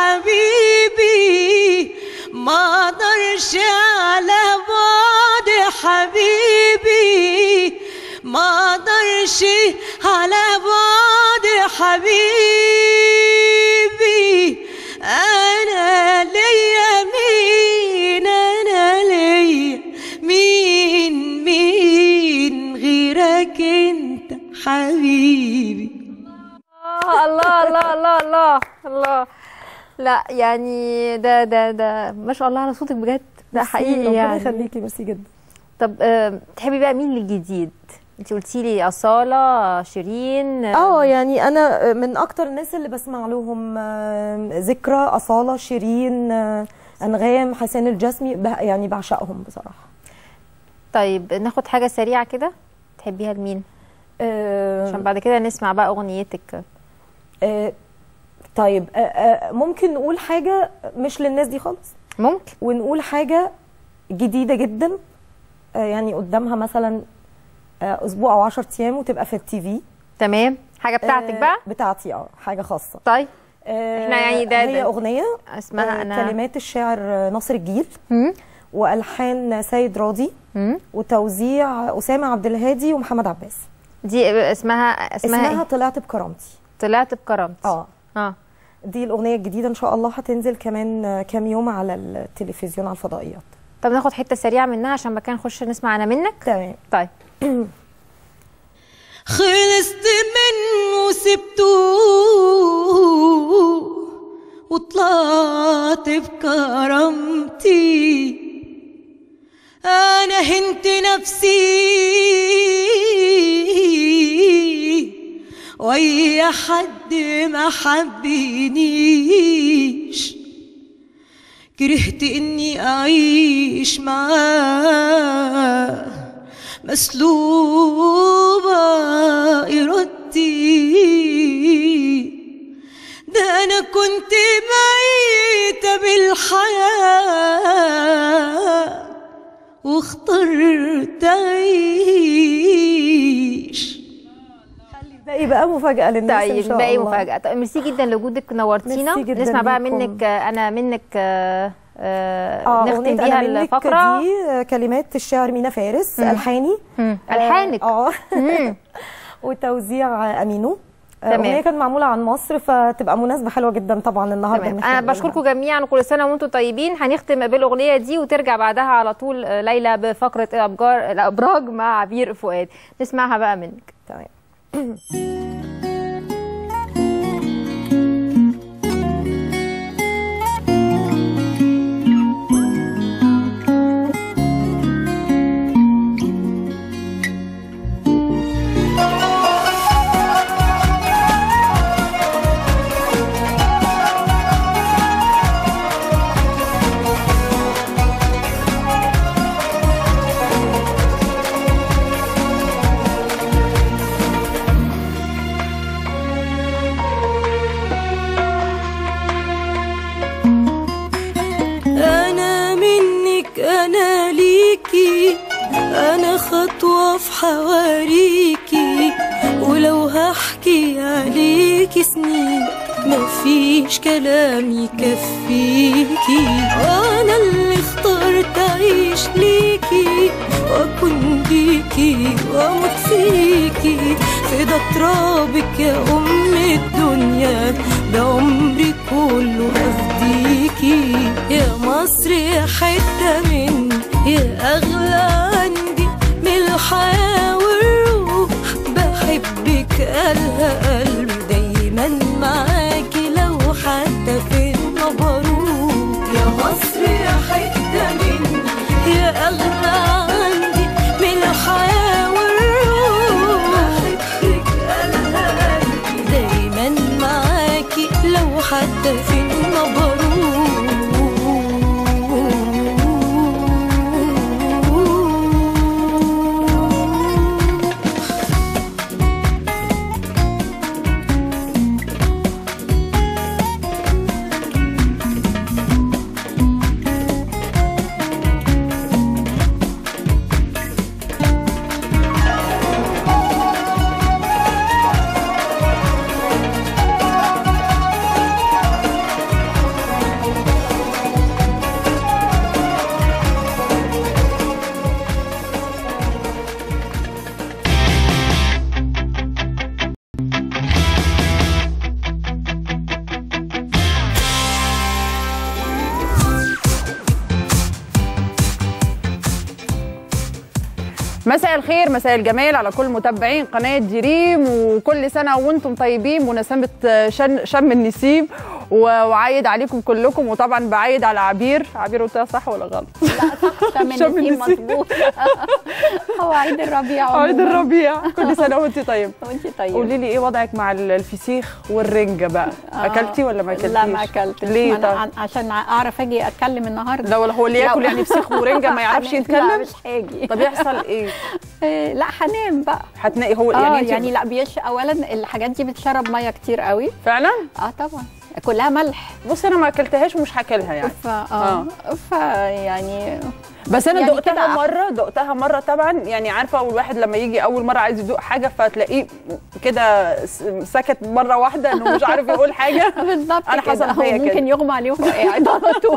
حبيبي ما اقدرش على بعد حبيبي ما اقدرش على بعد حبيبي انا ليا مين انا ليا مين مين غيرك انت حبيبي آه، الله الله الله الله الله لا يعني ده ده ده ما شاء الله على صوتك بجد ده ميرسي، حقيقي ربنا يعني يخليكي ميرسي جدا طب آه، تحبي بقى مين الجديد انت قلتي لي اصاله شيرين اه يعني انا من اكتر الناس اللي بسمع لهم آه، ذكرى اصاله شيرين آه، انغام حسين الجسمي ب- يعني بعشقهم بصراحه طيب ناخد حاجه سريعه كده تحبيها لمين عشان بعد كده نسمع بقى اغنيتك آه، طيب آه، آه، ممكن نقول حاجه مش للناس دي خالص ممكن ونقول حاجه جديده جدا آه، يعني قدامها مثلا آه، اسبوع او 10 ايام وتبقى في التي في تمام حاجه بتاعتك بقى بتاعتي اه حاجه خاصه طيب آه، احنا يعني ده- هي ده- اغنيه اسمها آه، أنا- كلمات الشاعر آه، ناصر الجيل والحان سيد راضي وتوزيع اسامه عبد الهادي ومحمد عباس دي اسمها اسمها, اسمها إيه؟ طلعت بكرامتي طلعت بكرامتي اه اه دي الاغنيه الجديده ان شاء الله هتنزل كمان آه، كام يوم على التلفزيون على الفضائيات طب ناخد حته سريعه منها عشان ما كان نخش نسمع انا منك تمام طيب خلصت منه سبته وطلعت بكرامتي انا هنت نفسي ويا حد ما حبنيش كرهت اني اعيش معاه مسلوبة إرادتي ده أنا كنت ميتة بالحياة واخترت أعيش باقي بقى مفاجاه للناس طيب ان شاء باقي الله مفاجاه طيب ميرسي جدا لوجودك نورتينا ميرسي جدا نسمع بقى ليكم. منك آه، انا منك آه، آه، اه نختم أغنية بيها أنا منك الفقره دي آه، كلمات الشاعر مينا فارس مم. الحاني مم. ألحانك. اه وتوزيع آه، امينو آه، تمام. اغنيه كانت معموله عن مصر فتبقى مناسبه حلوه جدا طبعا النهارده تمام إن إحنا انا نقولها. بشكركم جميعا وكل سنه وانتم طيبين هنختم بالاغنيه دي وترجع بعدها على طول آه، ليلى بفقره الابجار الابراج مع عبير فؤاد نسمعها بقى منك تمام أنا منك أنا ليكي أنا خطوة في حواريكي ولو هحكي عليكي سنين مفيش كلام يكفيكي أنا اللي اخترت أعيش ليكي وأكون بيكي وأموت فيكي فدا ترابك يا أم الدنيا ده عمري كله أفديكي يا مصر يا حتة مني يا أغلى عندي من الحياة والروح بحبك قالها قلبي دايما معاكي لو حتى في النبروك يا مصر يا حتة مني يا أغلى عندي من الحياة والروح بحبك قالها قلبي دايما معاكي لو حتى في النبروك مساء الخير مساء الجمال على كل متابعين قناة دريم وكل سنة وانتم طيبين بمناسبة شن شم النسيم و- وعايد عليكم كلكم وطبعا بعايد على عبير عبير قلتها صح ولا غلط؟ شم شم النسيم النسيم. مظبوط هو عيد الربيع عيد عموماً. الربيع كل سنة وانت طيب وانت طيب قولي لي ايه وضعك مع الفسيخ والرنجة بقى آه. اكلتي ولا ما اكلتيش؟ لا ما اكلتش ليه ما أنا طب؟ عن- عشان اعرف اجي اتكلم النهارده لا ولا هو اللي ياكل لو- يعني فسيخ ورنجة ما يعرفش لا يتكلم؟ مش هاجي طب يحصل ايه؟ إيه، لا هنام بقى هتنقي هو يعني يعني آه انت يعني لا بيش اولا الحاجات دي بتشرب ميه كتير قوي فعلا؟ اه طبعا كلها ملح بص انا ما اكلتهاش ومش هاكلها يعني ف اه ف يعني بس انا يعني دقتها كده مره دقتها مره طبعا يعني عارفه اول واحد لما يجي اول مره عايز يدوق حاجه فتلاقيه كده س- سكت مره واحده انه مش عارف يقول حاجه بالظبط انا كده. حصل هو فيا كده ممكن يغمى عليه وهو قاعد على طول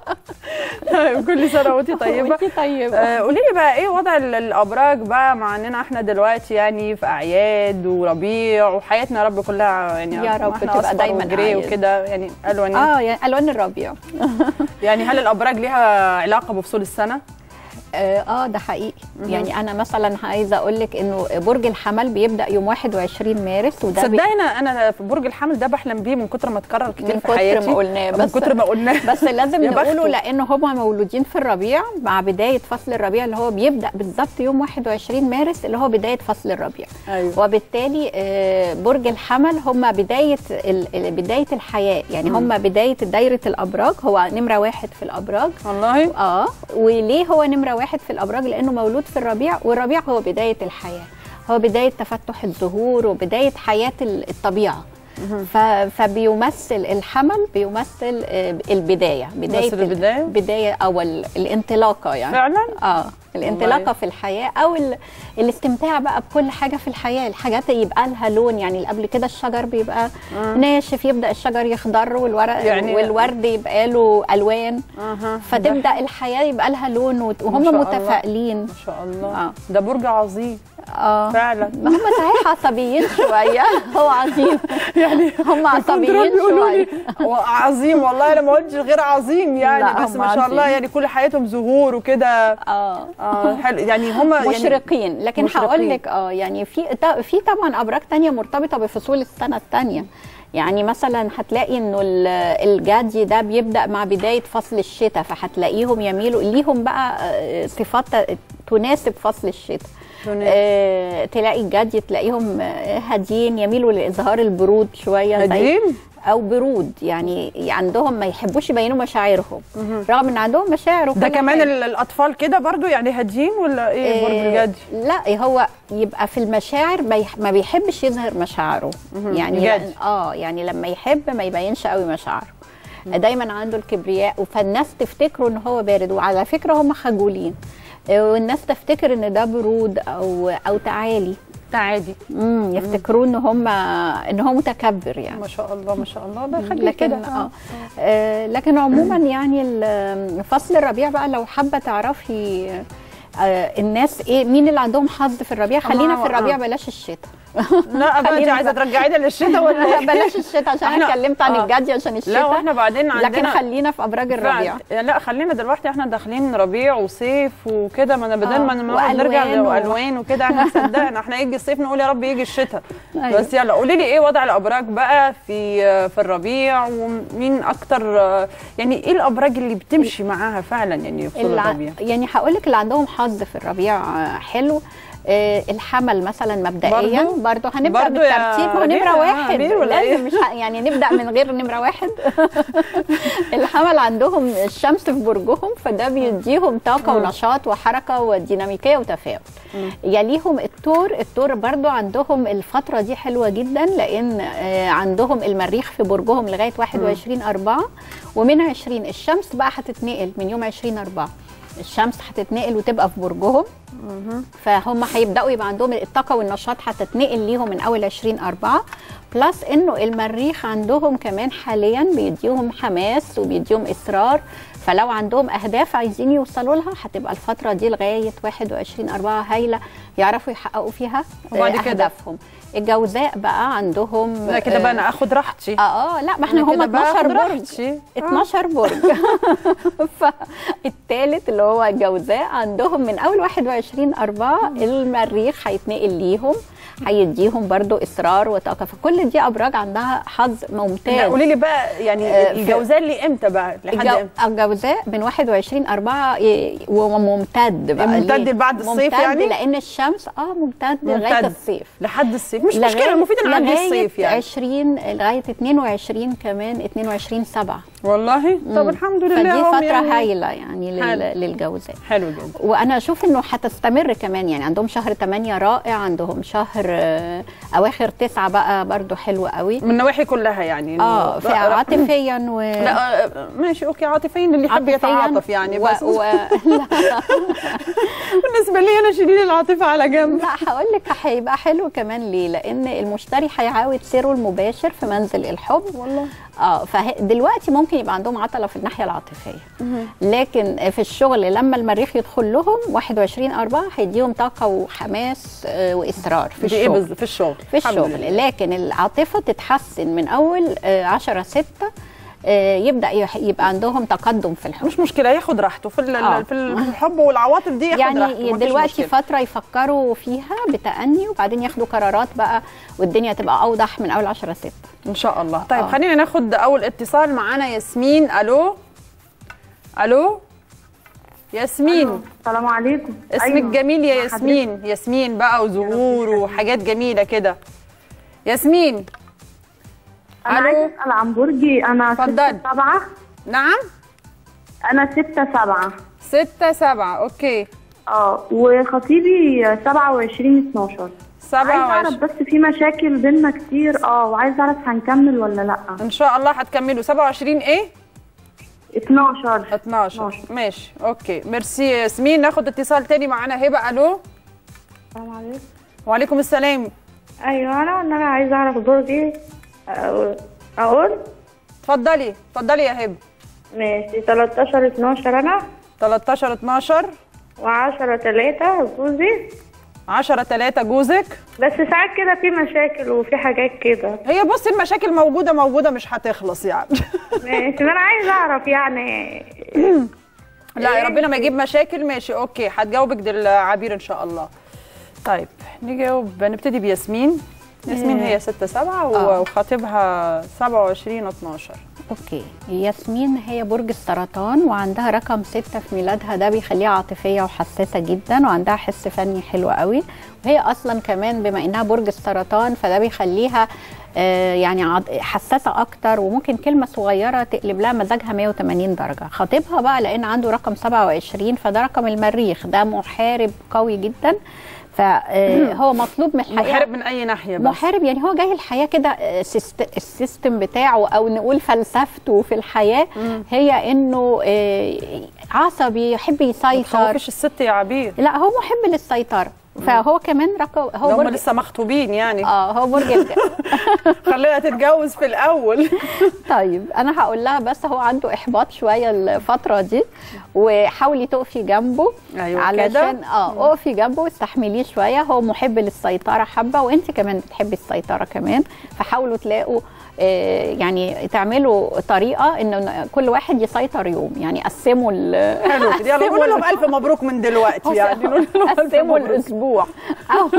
طيب كل سنه وانت طيبه وانتي طيبة. آه، قولي لي بقى ايه وضع ال- الابراج بقى مع اننا احنا دلوقتي يعني في اعياد وربيع وحياتنا يا رب كلها يعني يا رب إحنا تبقى أصفر دايماً وجري أعياد. وكده يعني الوان اه يعني الوان الربيع يعني هل الابراج ليها علاقه بفصول السنه اه آه، ده حقيقي مهم. يعني انا مثلا عايزه اقول لك انه برج الحمل بيبدا يوم 21 مارس وده بي- صدقني انا انا في برج الحمل ده بحلم بيه من كتر ما اتكرر كتير من في كتر حياتي ما قلناه من كتر ما قلناه بس لازم يا نقوله بخته. لان هم مولودين في الربيع مع بدايه فصل الربيع اللي هو بيبدا بالظبط يوم 21 مارس اللي هو بدايه فصل الربيع أيوة. وبالتالي آه، برج الحمل هم بدايه ال- ال- بدايه الحياه يعني مم. هم بدايه دايره الابراج هو نمره واحد في الابراج والله اه وليه هو نمره واحد في الابراج لانه مولود في الربيع والربيع هو بدايه الحياه هو بدايه تفتح الزهور وبدايه حياه ال- الطبيعه ف- فبيمثل الحمل بيمثل آه، البدايه بدايه بيمثل البداية؟ بدايه او ال- الانطلاقه يعني فعلا؟ اه الانطلاقه والله. في الحياه او ال... الاستمتاع بقى بكل حاجه في الحياه الحاجات يبقى لها لون يعني قبل كده الشجر بيبقى مم. ناشف يبدا الشجر يخضر والورق يعني- يعني والورد يبقى له الوان أها. فتبدا الحياه يبقى لها لون وت- ما وهم شاء الله. متفائلين ما شاء الله اه ده برج عظيم اه فعلا ما هم صحيح عصبيين شويه هو عظيم يعني هم عصبيين بيقولوا لي شويه هو عظيم والله انا ما قلتش غير عظيم يعني لا، بس هم ما شاء الله عظيم. يعني كل حياتهم زهور وكده اه اه حلو يعني هم يعني مشرقين لكن مشرقين. هقول لك اه يعني في ط- في طبعا ابراج تانية مرتبطه بفصول السنه التانية يعني مثلا هتلاقي انه ال- الجدي ده بيبدا مع بدايه فصل الشتاء فهتلاقيهم يميلوا ليهم بقى آه، صفات تناسب فصل الشتاء تناسب. آه تلاقي الجدي تلاقيهم آه، هاديين يميلوا لاظهار البرود شويه زي- هاديين؟ او برود يعني عندهم ما يحبوش يبينوا مشاعرهم رغم ان عندهم مشاعر ده وكل كمان حاجة. ال- الاطفال كده برضو يعني هاديين ولا ايه برج إيه، الجدي لا هو يبقى في المشاعر ما يح- ما بيحبش يظهر مشاعره مهم. يعني الجدي. لأن- اه يعني لما يحب ما يبينش قوي مشاعره دايما عنده الكبرياء فالناس تفتكروا ان هو بارد وعلى فكره هم خجولين آه، والناس تفتكر ان ده برود او او تعالي تعالي امم يفتكروه ان هم ان هو متكبر يعني ما شاء الله ما شاء الله ده خلي لكن كده اه آه، لكن عموما يعني ال- فصل الربيع بقى لو حابه تعرفي آه، الناس ايه مين اللي عندهم حظ في الربيع خلينا في الربيع آه. بلاش الشتاء لا بقى انت خلينا عايزه بقى. ترجعينا للشتاء ولا ايه بلاش الشتاء عشان انا إحنا- اتكلمت عن آه. الجدي عشان الشتاء لا واحنا بعدين عندنا لكن خلينا في ابراج الربيع فعلا. لا خلينا دلوقتي احنا داخلين ربيع وصيف وكده ما انا بدل آه، ما نقعد نرجع وألوان و- والوان وكده احنا صدقنا احنا يجي الصيف نقول يا رب يجي الشتاء أيوة. بس يلا قولي لي ايه وضع الابراج بقى في في الربيع ومين اكتر يعني ايه الابراج اللي بتمشي معاها فعلا يعني في اللي ع- الربيع يعني هقول لك اللي عندهم حظ في الربيع آه، حلو آه، الحمل مثلا مبدئيا برضو؟ برضو هنبدا برضو يا بالترتيب هو أمير؟ نمره آه، واحد أمير ولا إيه؟ لازم مش ه- يعني نبدا من غير نمره واحد الحمل عندهم الشمس في برجهم فده بيديهم طاقه مم. ونشاط وحركه وديناميكيه وتفاؤل يليهم التور التور برضو عندهم الفترة دي حلوة جدا لأن آه، عندهم المريخ في برجهم لغاية 21 أربعة ومن 20 الشمس بقى هتتنقل من يوم 20 أربعة الشمس هتتنقل وتبقى في برجهم فهم هيبداوا يبقى عندهم الطاقه والنشاط هتتنقل ليهم من اول 20 4 بلس انه المريخ عندهم كمان حاليا بيديهم حماس وبيديهم اصرار فلو عندهم اهداف عايزين يوصلوا لها هتبقى الفتره دي لغايه 21 4 هايله يعرفوا يحققوا فيها وبعد آه، كده؟ اهدافهم الجوزاء بقى عندهم لا كده بقى انا اخد راحتي اه اه لا ما احنا أنا هم كده بقى 12 آخد برج راحتي. 12 برج فالتالت اللي هو الجوزاء عندهم من اول 21 4 المريخ هيتنقل ليهم هيديهم برضو اصرار وطاقه فكل دي ابراج عندها حظ لا، ممتاز قولي لي بقى يعني آه، في- الجوزاء اللي امتى بقى لحد الجو... امتى الجوزاء من 21 4 ي- وممتد بقى ممتد ليه؟ لبعد الصيف ممتد يعني؟ لان الشمس اه ممتد لغايه ممتد. الصيف لحد الصيف مش لغاية- مشكله المفيد ان عندي لغاية الصيف يعني 20 لغايه 22 كمان 22 7 والله طب الحمد لله فدي هم فتره يعني- هايله يعني لل... حلو. للجوزاء حلو جدا وانا اشوف انه هتستمر كمان يعني عندهم شهر 8 رائع عندهم شهر آه، اواخر 9 بقى برضو حلو قوي من النواحي كلها يعني اه في لا- لا- عاطفيا و لا آه، ماشي اوكي عاطفيا اللي يحب عاطفياً يتعاطف يعني و... بس و... بالنسبه لي انا شيلي لي العاطفه على جنب لا هقول لك هيبقى حلو كمان ليه لان المشتري هيعاود سيره المباشر في منزل الحب والله اه فدلوقتي ممكن يبقى عندهم عطله في الناحيه العاطفيه لكن في الشغل لما المريخ يدخل لهم 21 4 هيديهم طاقه وحماس آه، واصرار في دي ايه الشغل بز- في الشغل في الحمد الشغل لله. لكن العاطفه تتحسن من اول 10 6 يبدا يح- يبقى عندهم تقدم في الحب مش مشكله ياخد راحته في ال- آه. في ال- في الحب والعواطف دي ياخد راحته يعني مفيش دلوقتي مشكلة. فتره يفكروا فيها بتأني وبعدين ياخدوا قرارات بقى والدنيا تبقى اوضح من اول 10 6 ان شاء الله طيب آه. خلينا ناخد اول اتصال معانا ياسمين الو الو ياسمين السلام عليكم اسمك أيوة. جميل يا مع ياسمين ياسمين بقى وزهور وحاجات جميله كده ياسمين انا ألو؟ عايزه اسال عن برجي انا اتفضلي. ستة سبعة نعم انا ستة سبعة ستة سبعة اوكي اه وخطيبي سبعة وعشرين اتناشر عايز اعرف 27 بس في مشاكل بينا كتير اه وعايز اعرف هنكمل ولا لا ان شاء الله هتكملوا 27 ايه 12 12 ماشي اوكي ميرسي يا ياسمين ناخد اتصال تاني معانا هبه الو السلام عليكم وعليكم السلام ايوه انا ان انا عايزه اعرف برج ايه أقول- اقول اتفضلي اتفضلي يا هبه ماشي 13 12 انا 13 12 و10 3 جوزي 10 3 جوزك بس ساعات كده في مشاكل وفي حاجات كده هي بصي المشاكل موجوده موجوده مش هتخلص يعني ماشي ما انا عايزه اعرف يعني لا يا ربنا ما يجيب مشاكل ماشي اوكي هتجاوبك دل عبير ان شاء الله طيب نجاوب نبتدي بياسمين ياسمين هي 6 7 آه. وخاطبها 27 12 اوكي ياسمين هي برج السرطان وعندها رقم ستة في ميلادها ده بيخليها عاطفية وحساسة جدا وعندها حس فني حلو قوي وهي اصلا كمان بما انها برج السرطان فده بيخليها آه، يعني عض- حساسة اكتر وممكن كلمة صغيرة تقلب لها مزاجها 180 درجة خطيبها بقى لان عنده رقم 27 فده رقم المريخ ده محارب قوي جدا فهو مطلوب من الحقيقة محارب من اي ناحيه بس محارب يعني هو جاي الحياه كده آه، سيست- السيستم بتاعه او نقول فلسفته في الحياه هي انه آه، عصبي يحب يسيطر تخوفش الست يا عبير لا هو محب للسيطره فهو كمان رقم هو هم برج لسه مخطوبين يعني اه هو برج الج... خليها تتجوز في الاول طيب انا هقول لها بس هو عنده احباط شويه الفتره دي وحاولي تقفي جنبه أيوة علشان كده. اه اقفي جنبه واستحمليه شويه هو محب للسيطره حبه وانت كمان بتحبي السيطره كمان فحاولوا تلاقوا آه، يعني تعملوا طريقه ان كل واحد يسيطر يوم يعني قسموا ال حلو كده يلا قسموا قول لهم ال- الف مبروك من دلوقتي يعني نقول لهم ألف قسموا مبروك. الاسبوع او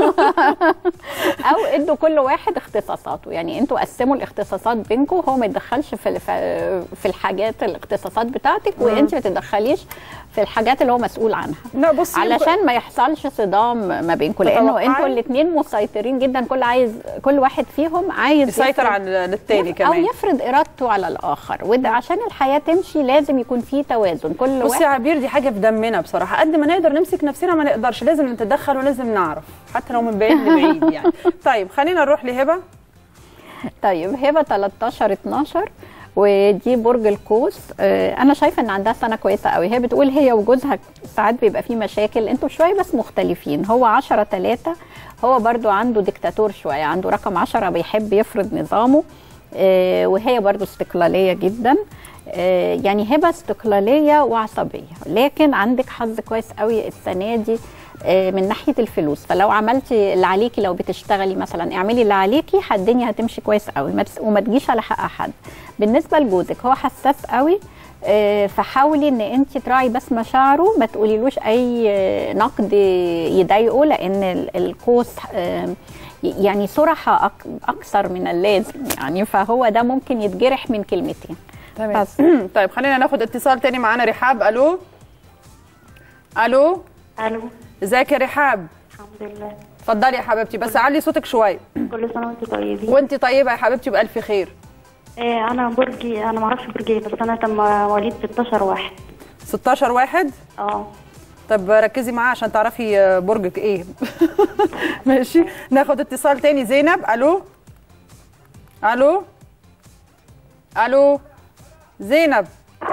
او ادوا كل واحد اختصاصاته يعني انتوا قسموا الاختصاصات بينكم هو ما يتدخلش في في- في الحاجات الاختصاصات بتاعتك مم. وانت ما تتدخليش في الحاجات اللي هو مسؤول عنها لا بصي علشان ما يحصلش صدام ما بينكم لانه تتوقعي؟ انتوا الاثنين مسيطرين جدا كل عايز كل واحد فيهم عايز يسيطر يفرض- على التاني او كمان يفرض ارادته على الاخر وده عشان الحياه تمشي لازم يكون في توازن كل بصي واحد يا عبير دي حاجه في دمنا بصراحه قد ما نقدر نمسك نفسنا ما نقدرش لازم نتدخل ولازم نعرف حتى لو من بعيد لبعيد يعني طيب خلينا نروح لهبه طيب هبه 13 12 ودي برج القوس آه، انا شايفه ان عندها سنه كويسه قوي هي بتقول هي وجوزها ساعات بيبقى في مشاكل انتوا شويه بس مختلفين هو 10 3 هو برضو عنده ديكتاتور شويه عنده رقم 10 بيحب يفرض نظامه آه، وهي برضو استقلاليه جدا آه، يعني هبه استقلاليه وعصبيه لكن عندك حظ كويس قوي السنه دي آه، من ناحيه الفلوس فلو عملتي اللي عليكي لو بتشتغلي مثلا اعملي اللي عليكي الدنيا هتمشي كويس قوي ما تس- وما تجيش على حق حد بالنسبه لجوزك هو حساس قوي آه، فحاولي ان انت تراعي بس مشاعره ما تقوليلوش اي آه، نقد يضايقه لان ال- القوس آه، يعني صراحه أك- اكثر من اللازم يعني فهو ده ممكن يتجرح من كلمتين تمام بس. طيب خلينا ناخد اتصال تاني معانا رحاب الو الو الو ازيك يا رحاب الحمد لله اتفضلي يا حبيبتي بس علي صوتك شويه كل سنه وانتم طيبين وانت طيبه يا حبيبتي بالف خير إيه انا برجي انا ما اعرفش برجي إيه، بس انا تم مواليد 16 واحد 16 واحد اه طب ركزي معاه عشان تعرفي آه، برجك ايه ماشي ناخد اتصال تاني زينب الو الو الو زينب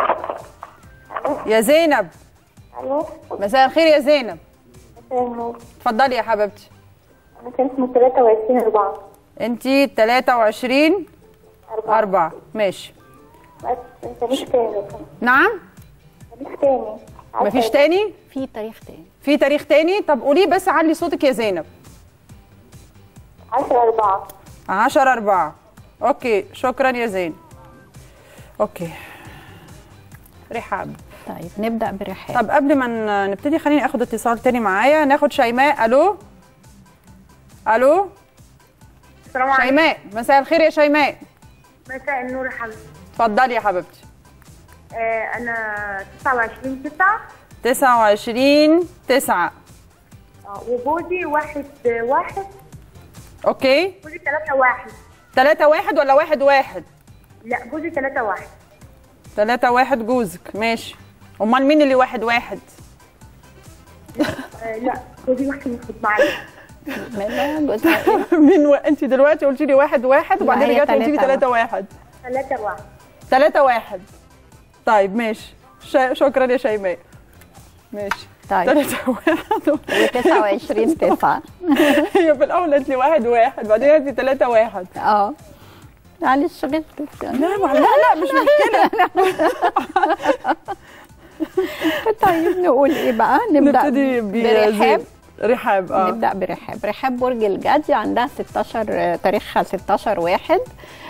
يا زينب الو مساء الخير يا زينب اهو اتفضلي يا حبيبتي انا كان اسمه 23 4 انتي 23 4 ماشي بس انت مش تاني نعم مش تاني مفيش تاني في تاريخ تاني في تاريخ تاني طب قوليه بس علي صوتك يا زينب 10 4 10 4 اوكي شكرا يا زين اوكي رحاب طيب نبدا برحاب طب قبل ما ن- نبتدي خليني اخد اتصال تاني معايا ناخد شيماء الو الو السلام عليكم شيماء مساء الخير يا شيماء مساء النور يا حبيبتي اتفضلي يا حبيبتي آه انا 29 9 29 9 آه، وجوزي واحد واحد اوكي جوزي 3 1 3 1 ولا 1 1 لا جوزي 3 1 3 1 جوزك ماشي امال مين اللي واحد واحد آه لا جوزي واحد المفروض معايا مين و... انت دلوقتي قلتي لي واحد واحد وبعدين هي رجعتي قلتي لي تلاتة ثلاثة واحد ثلاثة واحد ثلاثة واحد طيب ماشي ش... شكرا يا شيماء ماشي طيب. ثلاثة واحد و29 تسعة هي في الأول قالت لي واحد واحد بعدين قالت لي ثلاثة واحد اه معلش غلطت لا لا لا مش مشكلة طيب نقول ايه بقى نبدا نبتدي ب- برحاب رحاب اه نبدا برحاب رحاب برج الجدي عندها 16 آه، تاريخها 16 واحد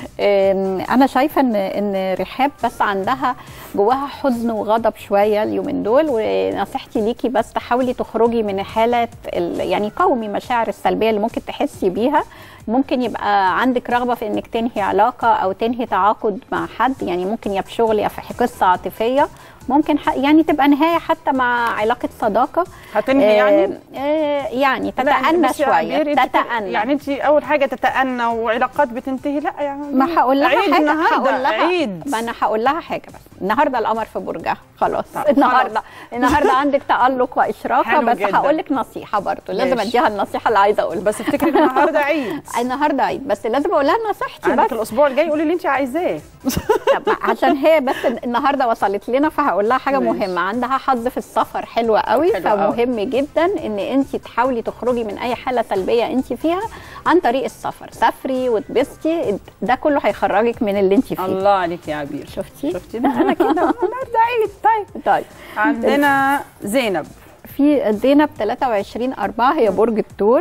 آم، انا شايفه ان ان رحاب بس عندها جواها حزن وغضب شويه اليومين دول ونصيحتي ليكي بس تحاولي تخرجي من حاله ال- يعني قومي مشاعر السلبيه اللي ممكن تحسي بيها ممكن يبقى عندك رغبه في انك تنهي علاقه او تنهي تعاقد مع حد يعني ممكن يا في شغل يا في قصه عاطفيه ممكن ح- يعني تبقى نهايه حتى مع علاقه صداقه هتنهي يعني؟ آه، آه، يعني لا، تتأنى بس يا شويه عبير، انت كده- تتأنى يعني انت اول حاجه تتأنى وعلاقات بتنتهي لا يعني ما هقول لها عيد حاجه النهارده هقول لها عيد ما انا هقول لها حاجه بس النهارده القمر في برجها خلاص النهارده النهارده عندك تألق واشراقه حلو بس جدا. هقول لك نصيحه برضه لازم ماشي. اديها النصيحه اللي عايزه اقولها بس افتكري ان النهارده عيد النهارده عيد بس لازم اقول لها نصيحتي عندك بس الاسبوع الجاي قولي اللي انت عايزاه طب عشان هي بس النهارده وصلت لنا فهقول لها حاجه ماشي. مهمه عندها حظ في السفر حلوه قوي حلو قوي. فمهم جدا ان انت تحاولي تخرجي من اي حاله سلبيه انت فيها عن طريق السفر سافري وتبسطي ده كله هيخرجك من اللي انت فيه الله عليك يا عبير شفتي شفتي ده انا كده النهارده عيد طيب طيب عندنا زينب في زينب 23 4 هي برج الثور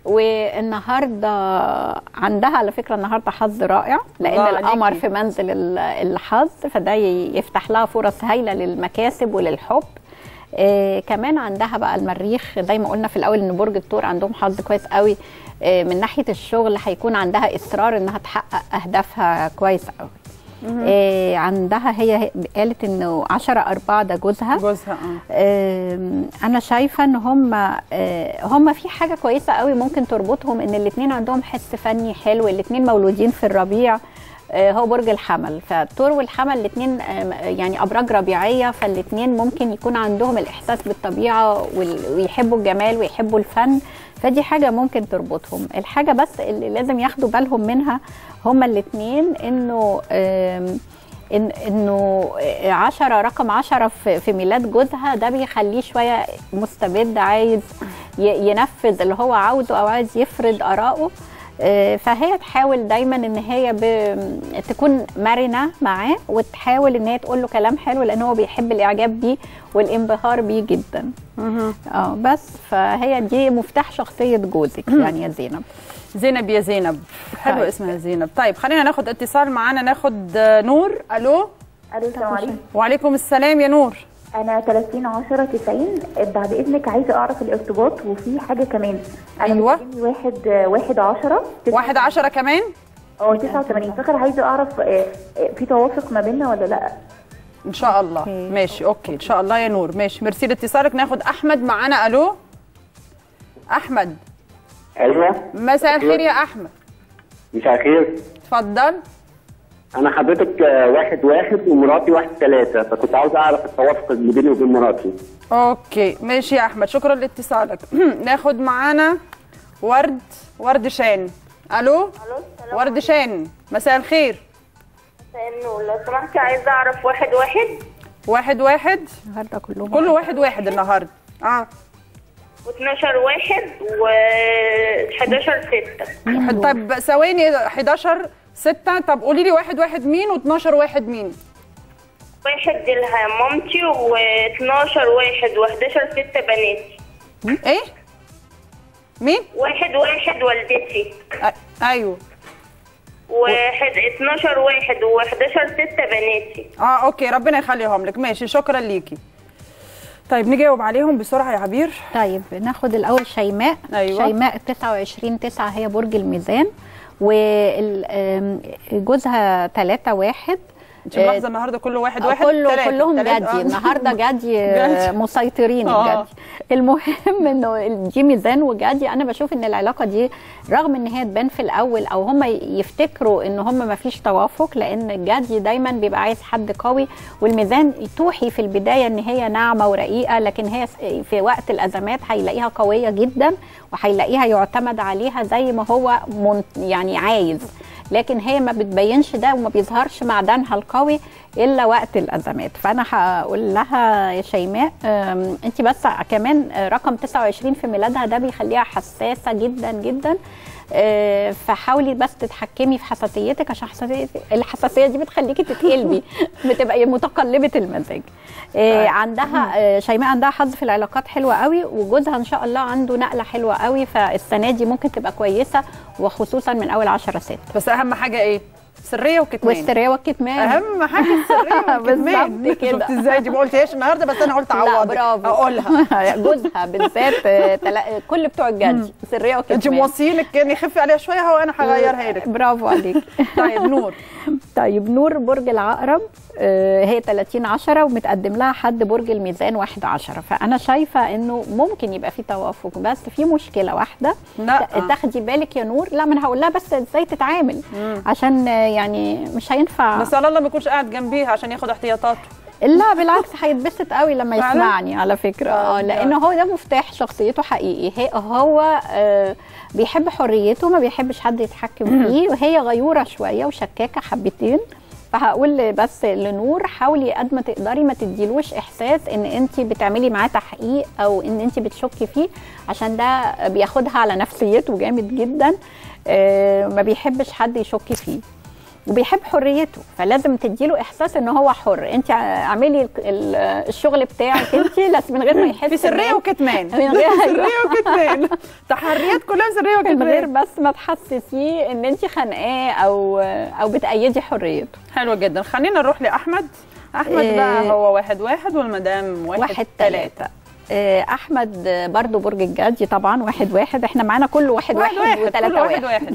والنهارده عندها على فكره النهارده حظ رائع لان الله عليكي. القمر في منزل ال- الحظ فده ي- يفتح لها فرص هايله للمكاسب وللحب آه كمان عندها بقى المريخ زي ما قلنا في الاول ان برج الثور عندهم حظ كويس قوي آه من ناحيه الشغل هيكون عندها اصرار انها تحقق اهدافها كويس قوي آه عندها هي قالت انه 10 4 ده جوزها جوزها اه آم، انا شايفه ان هم آه، هم في حاجه كويسه قوي ممكن تربطهم ان الاثنين عندهم حس فني حلو الاثنين مولودين في الربيع آه، هو برج الحمل فالثور والحمل الاثنين يعني ابراج ربيعيه فالاثنين ممكن يكون عندهم الاحساس بالطبيعه وال- ويحبوا الجمال ويحبوا الفن فدي حاجه ممكن تربطهم الحاجه بس اللي لازم ياخدوا بالهم منها هما الاثنين انه آم، إن انه عشرة رقم عشرة في, في ميلاد جوزها ده بيخليه شويه مستبد عايز ي- ينفذ اللي هو عاوزه او عايز يفرض اراءه آه، فهي تحاول دايما ان هي ب- تكون مرنه معاه وتحاول ان هي تقول له كلام حلو لان هو بيحب الاعجاب بيه والانبهار بيه جدا اه بس فهي دي مفتاح شخصيه جوزك يعني يا زينب زينب يا زينب حلو طيب. اسمها زينب طيب خلينا ناخد اتصال معانا ناخد آه، نور الو الو السلام عليكم وعليكم السلام يا نور انا 30 10 90 بعد اذنك عايزه اعرف الارتباط وفي حاجه كمان انا أيوة. متقدمي واحد واحد 10 واحد عشرة كمان اه 89 فاكره عايزه اعرف آه، آه، في توافق ما بيننا ولا لا ان شاء الله ماشي اوكي ان شاء الله يا نور ماشي ميرسي لاتصالك ناخد احمد معانا الو احمد ايوه مساء الخير يا احمد مساء الخير اتفضل انا حضرتك آه، واحد واحد ومراتي واحد ثلاثة فكنت عاوز اعرف التوافق اللي بيني وبين مراتي اوكي ماشي يا احمد شكرا لاتصالك ناخد معانا ورد ورد شان الو ورد شان مساء الخير انه لو سمحتي عايزه اعرف واحد واحد واحد واحد النهارده كلهم كله واحد واحد النهارده اه و12 واحد و11 ستة طب ثواني 11 6 طب قولي لي واحد واحد مين و12 واحد مين واحد ديلها مامتي و12 واحد و11 ستة بناتي ايه مين واحد واحد والدتي أ- ايوه واحد 12 واحد و11 ستة بناتي اه اوكي ربنا يخليهم لك ماشي شكرا ليكي طيب نجاوب عليهم بسرعه يا عبير طيب ناخد الاول شيماء أيوة. شيماء 29 9 هي برج الميزان وجوزها 3 1 انت ملاحظه النهارده كله واحد واحد كله تلاتة. كلهم تلاتة. جدي آه. النهارده جدي آه، جدي. مسيطرين آه. الجدي المهم انه دي ميزان وجدي انا بشوف ان العلاقه دي رغم ان هي تبان في الاول او هم يفتكروا ان هم ما فيش توافق لان الجدي دايما بيبقى عايز حد قوي والميزان توحي في البدايه ان هي ناعمه ورقيقه لكن هي في وقت الازمات هيلاقيها قويه جدا وهيلاقيها يعتمد عليها زي ما هو من يعني عايز لكن هي ما بتبينش ده وما بيظهرش معدنها القوي الا وقت الازمات فانا هقول لها يا شيماء أم، انت بس كمان آه، رقم 29 في ميلادها ده بيخليها حساسه جدا جدا آه، فحاولي بس تتحكمي في حساسيتك عشان حساسية الحساسيه دي بتخليكي تتقلبي بتبقى متقلبه المزاج آه، عندها آه، شيماء عندها حظ في العلاقات حلوه قوي وجوزها ان شاء الله عنده نقله حلوه قوي فالسنه دي ممكن تبقى كويسه وخصوصا من اول 10 ست بس اهم حاجه ايه سريه وكتمان والسريه والكتمان اهم حاجه السريه والكتمان بالظبط كده. شفت ازاي دي ما قلتهاش النهارده بس انا قلت لا اعوضك برافو اقولها جوزها بالذات آه، تلا- كل بتوع الجدي سريه وكتمان انت موصينك كان يخف عليها شويه هو انا هغيرها لك برافو عليك طيب نور طيب نور برج العقرب آه، هي 30 10 ومتقدم لها حد برج الميزان 1 10 فانا شايفه انه ممكن يبقى في توافق بس في مشكله واحده لا. تاخدي بالك يا نور لا ما انا هقول لها بس ازاي تتعامل مم. عشان آه، يعني مش هينفع بس على الله ما يكونش قاعد جنبيها عشان ياخد احتياطاته لا بالعكس هيتبسط قوي لما فعلا؟ يسمعني على فكره اه آه، لان هو ده مفتاح شخصيته حقيقي هي هو آه بيحب حريته ما بيحبش حد يتحكم فيه وهي غيوره شويه وشكاكه حبتين فهقول بس لنور حاولي قد ما تقدري ما تديلوش احساس ان انت بتعملي معاه تحقيق او ان انت بتشكي فيه عشان ده بياخدها على نفسيته جامد جدا آه ما بيحبش حد يشك فيه وبيحب حريته فلازم تديله احساس ان هو حر انت اعملي ال- ال- الشغل بتاعك انت بس من غير ما يحس في سريه إن- وكتمان من غير سريه وكتمان تحريات كلها سريه من غير وكتمان بس ما تحسسيه ان انت خانقاه او او بتأيدي حريته حلو جدا خلينا نروح لاحمد احمد إيه. بقى هو واحد واحد والمدام واحد, واحد تلاتة آه، احمد آه، برضو برج الجدي طبعا واحد واحد احنا معانا كله واحد واحد واحد, واحد، وثلاثة كله واحد واحد,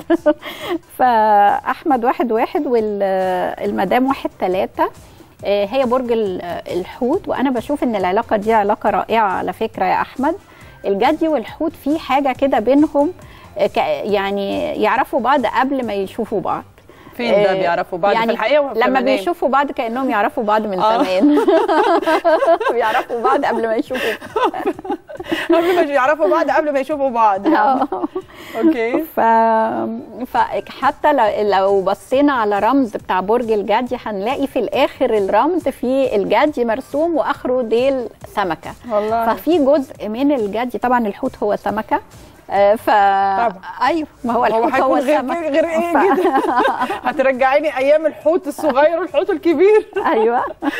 فاحمد واحد واحد والمدام واحد ثلاثة هي برج ال- الحوت وانا بشوف ان العلاقه دي علاقه رائعه على فكره يا احمد الجدي والحوت في حاجه كده بينهم آه، ك- يعني يعرفوا بعض قبل ما يشوفوا بعض فين ده آه، بيعرفوا بعض؟ في يعني الحقيقة ولا في لما المنام؟ بيشوفوا بعض كانهم يعرفوا بعض من آه. زمان بيعرفوا بعض قبل ما يشوفوا قبل ما يعرفوا بعض قبل ما يشوفوا بعض يعني. اوكي ف... فحتى لو- لو بصينا على رمز بتاع برج الجدي هنلاقي في الاخر الرمز في الجدي مرسوم واخره ديل سمكه والله. ففي جزء من الجدي طبعا الحوت هو سمكه آه، ف ايوه ما هو الحوت هو, هيكون غير السمك كده- غير ايه ف- كده هترجعيني ايام الحوت الصغير والحوت الكبير ايوه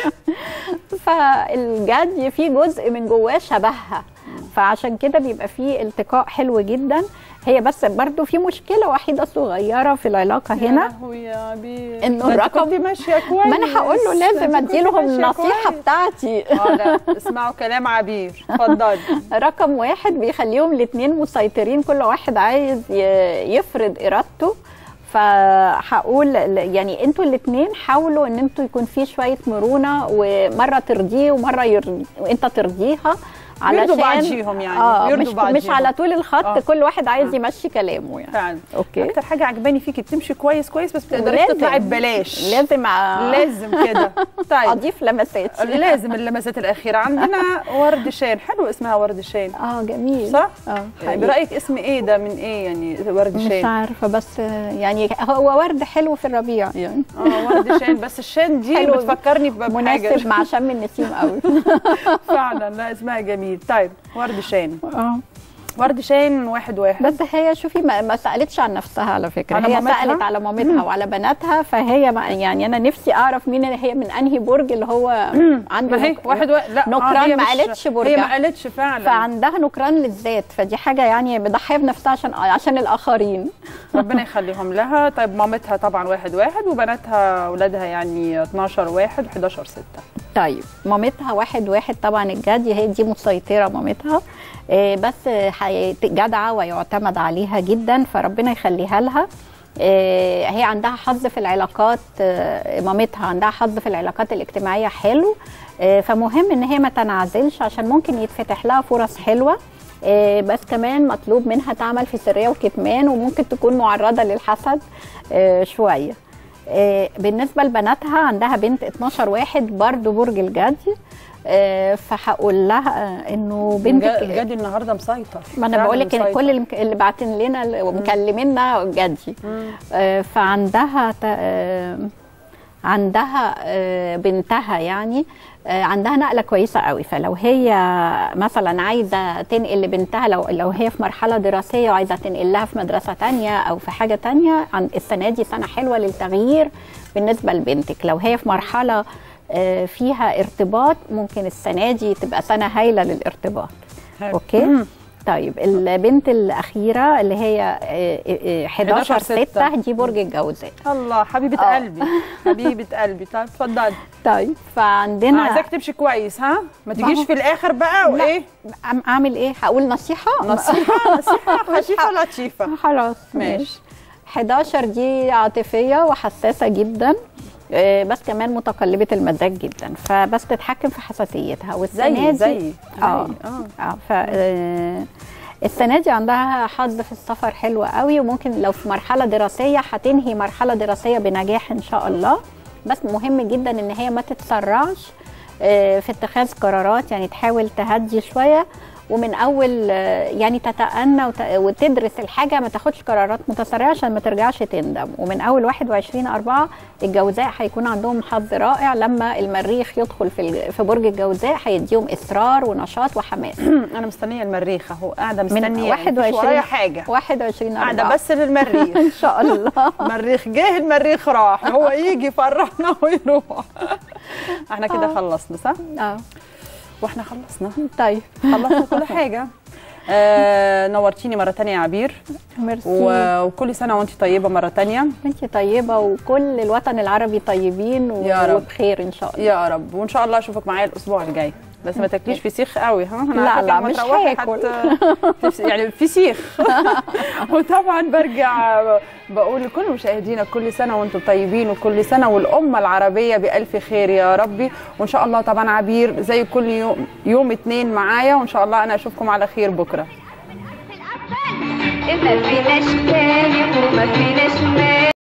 فالجدي في جزء من جواه شبهها فعشان كده بيبقى فيه التقاء حلو جدا هي بس برضو في مشكله وحيده صغيره في العلاقه هنا يا لهوي يا عبير انه ما انت الرقم كنتي ماشيه كويس ما انا هقول له لازم ما انت كنتي اديلهم ماشية النصيحه كويس. بتاعتي اه لا اسمعوا كلام عبير اتفضلي رقم واحد بيخليهم الاثنين مسيطرين كل واحد عايز ي- يفرض ارادته فهقول ل- يعني انتوا الاثنين حاولوا ان انتوا يكون في شويه مرونه ومره ترضيه ومره يرضي وانت ترضيها يرضوا علشان بعضيهم يعني، اه يرضوا مش بعضيهم. مش على طول الخط آه. كل واحد عايز يمشي كلامه يعني فعلا اوكي اكتر حاجه عجباني فيكي بتمشي كويس كويس بس بتقدريش ولازم- تطلعي ببلاش لازم ع- لازم كده طيب اضيف لمسات لازم اللمسات الاخيره عندنا ورد شان حلو اسمها ورد شان اه جميل صح اه برايك اسم ايه ده من ايه يعني ورد مش شان عارفه بس يعني هو ورد حلو في الربيع يعني اه ورد شان بس الشان دي حلو. بتفكرني ب- بحاجه مناسب مع شم النسيم قوي فعلا لا اسمها جميل طيب ورد شان اه ورد شان واحد واحد بس هي شوفي ما, ما سالتش عن نفسها على فكره على هي مامتها؟ سالت على مامتها مم. وعلى بناتها فهي ما يعني انا نفسي اعرف مين اللي هي من انهي برج اللي هو عنده ما هي نك- واحد واحد لا آه، نكران هي ما مش- قالتش برجها هي ما قالتش فعلا فعندها نكران للذات فدي حاجه يعني مضحيه بنفسها عشان عشان الاخرين ربنا يخليهم لها طيب مامتها طبعا واحد واحد وبناتها اولادها يعني 12 واحد و11 6 طيب مامتها واحد واحد طبعا الجدي هي دي مسيطرة مامتها إيه بس حي- جدعة ويعتمد عليها جدا فربنا يخليها لها آه، هي عندها حظ في العلاقات آه، مامتها عندها حظ في العلاقات الاجتماعيه حلو آه، فمهم ان هي ما تنعزلش عشان ممكن يتفتح لها فرص حلوه آه، بس كمان مطلوب منها تعمل في سريه وكتمان وممكن تكون معرضه للحسد آه، شويه آه، بالنسبه لبناتها عندها بنت 12 واحد برضو برج الجدي آه، فهقول لها آه، انه بنتك الجدي النهارده مسيطر ما انا فعلاً بقول لك مسيطر. كل اللي مك- اللي باعتين لنا ومكلمينا جدي آه، فعندها ت- آه، عندها آه، بنتها يعني آه، عندها نقله كويسه قوي فلو هي مثلا عايزه تنقل لبنتها لو لو هي في مرحله دراسيه وعايزه تنقل لها في مدرسه تانية او في حاجه تانية عن السنه دي سنه حلوه للتغيير بالنسبه لبنتك لو هي في مرحله آه، فيها ارتباط ممكن السنه دي تبقى سنه هايله للارتباط اوكي طيب البنت الاخيره اللي هي آه، آه، 11 6 دي برج الجوزاء الله حبيبه آه. قلبي حبيبه قلبي طيب اتفضلي طيب فعندنا عايزاك تمشي كويس ها ما ما تجيش هو- في الاخر بقى وايه أعم- اعمل ايه هقول نصيحه نصيحه نصيحه خفيفه لطيفه خلاص ماشي. ماشي 11 دي عاطفيه وحساسه جدا آه، بس كمان متقلبه المزاج جدا فبس تتحكم في حساسيتها والسنه زي دي زي اه زي. اه اه ف آه، السنه دي عندها حظ في السفر حلو قوي وممكن لو في مرحله دراسيه هتنهي مرحله دراسيه بنجاح ان شاء الله بس مهم جدا ان هي ما تتسرعش آه، في اتخاذ قرارات يعني تحاول تهدي شويه ومن اول آه، يعني تتأنى وت- وتدرس الحاجه ما تاخدش قرارات متسرعه عشان ما ترجعش تندم ومن اول 21 4 الجوزاء هيكون عندهم حظ رائع لما المريخ يدخل في الج- في برج الجوزاء هيديهم اصرار ونشاط وحماس انا مستنيه المريخ اهو قاعده من مستنيه 21 ورايا حاجه 21 قاعده 4 بس للمريخ ان شاء الله المريخ جه المريخ راح هو يجي يفرحنا ويروح احنا كده آه. خلصنا صح؟ اه واحنا خلصنا طيب خلصنا كل حاجه آه نورتيني مره تانية يا عبير ميرسي و- وكل سنه وانت طيبه مره تانية انت طيبه وكل الوطن العربي طيبين و- يا رب. وبخير ان شاء الله يا رب وان شاء الله اشوفك معايا الاسبوع الجاي بس ما تاكليش فسيخ قوي ها أنا لا، عارفة لا، لما مش تروحي هاكل. حت- يعني فسيخ وطبعا برجع بقول لكل مشاهدينا كل سنه وانتم طيبين وكل سنه والامه العربيه بالف خير يا ربي وان شاء الله طبعا عبير زي كل يوم يوم اتنين معايا وان شاء الله انا اشوفكم على خير بكره ما فيناش تاني وما فيناش مال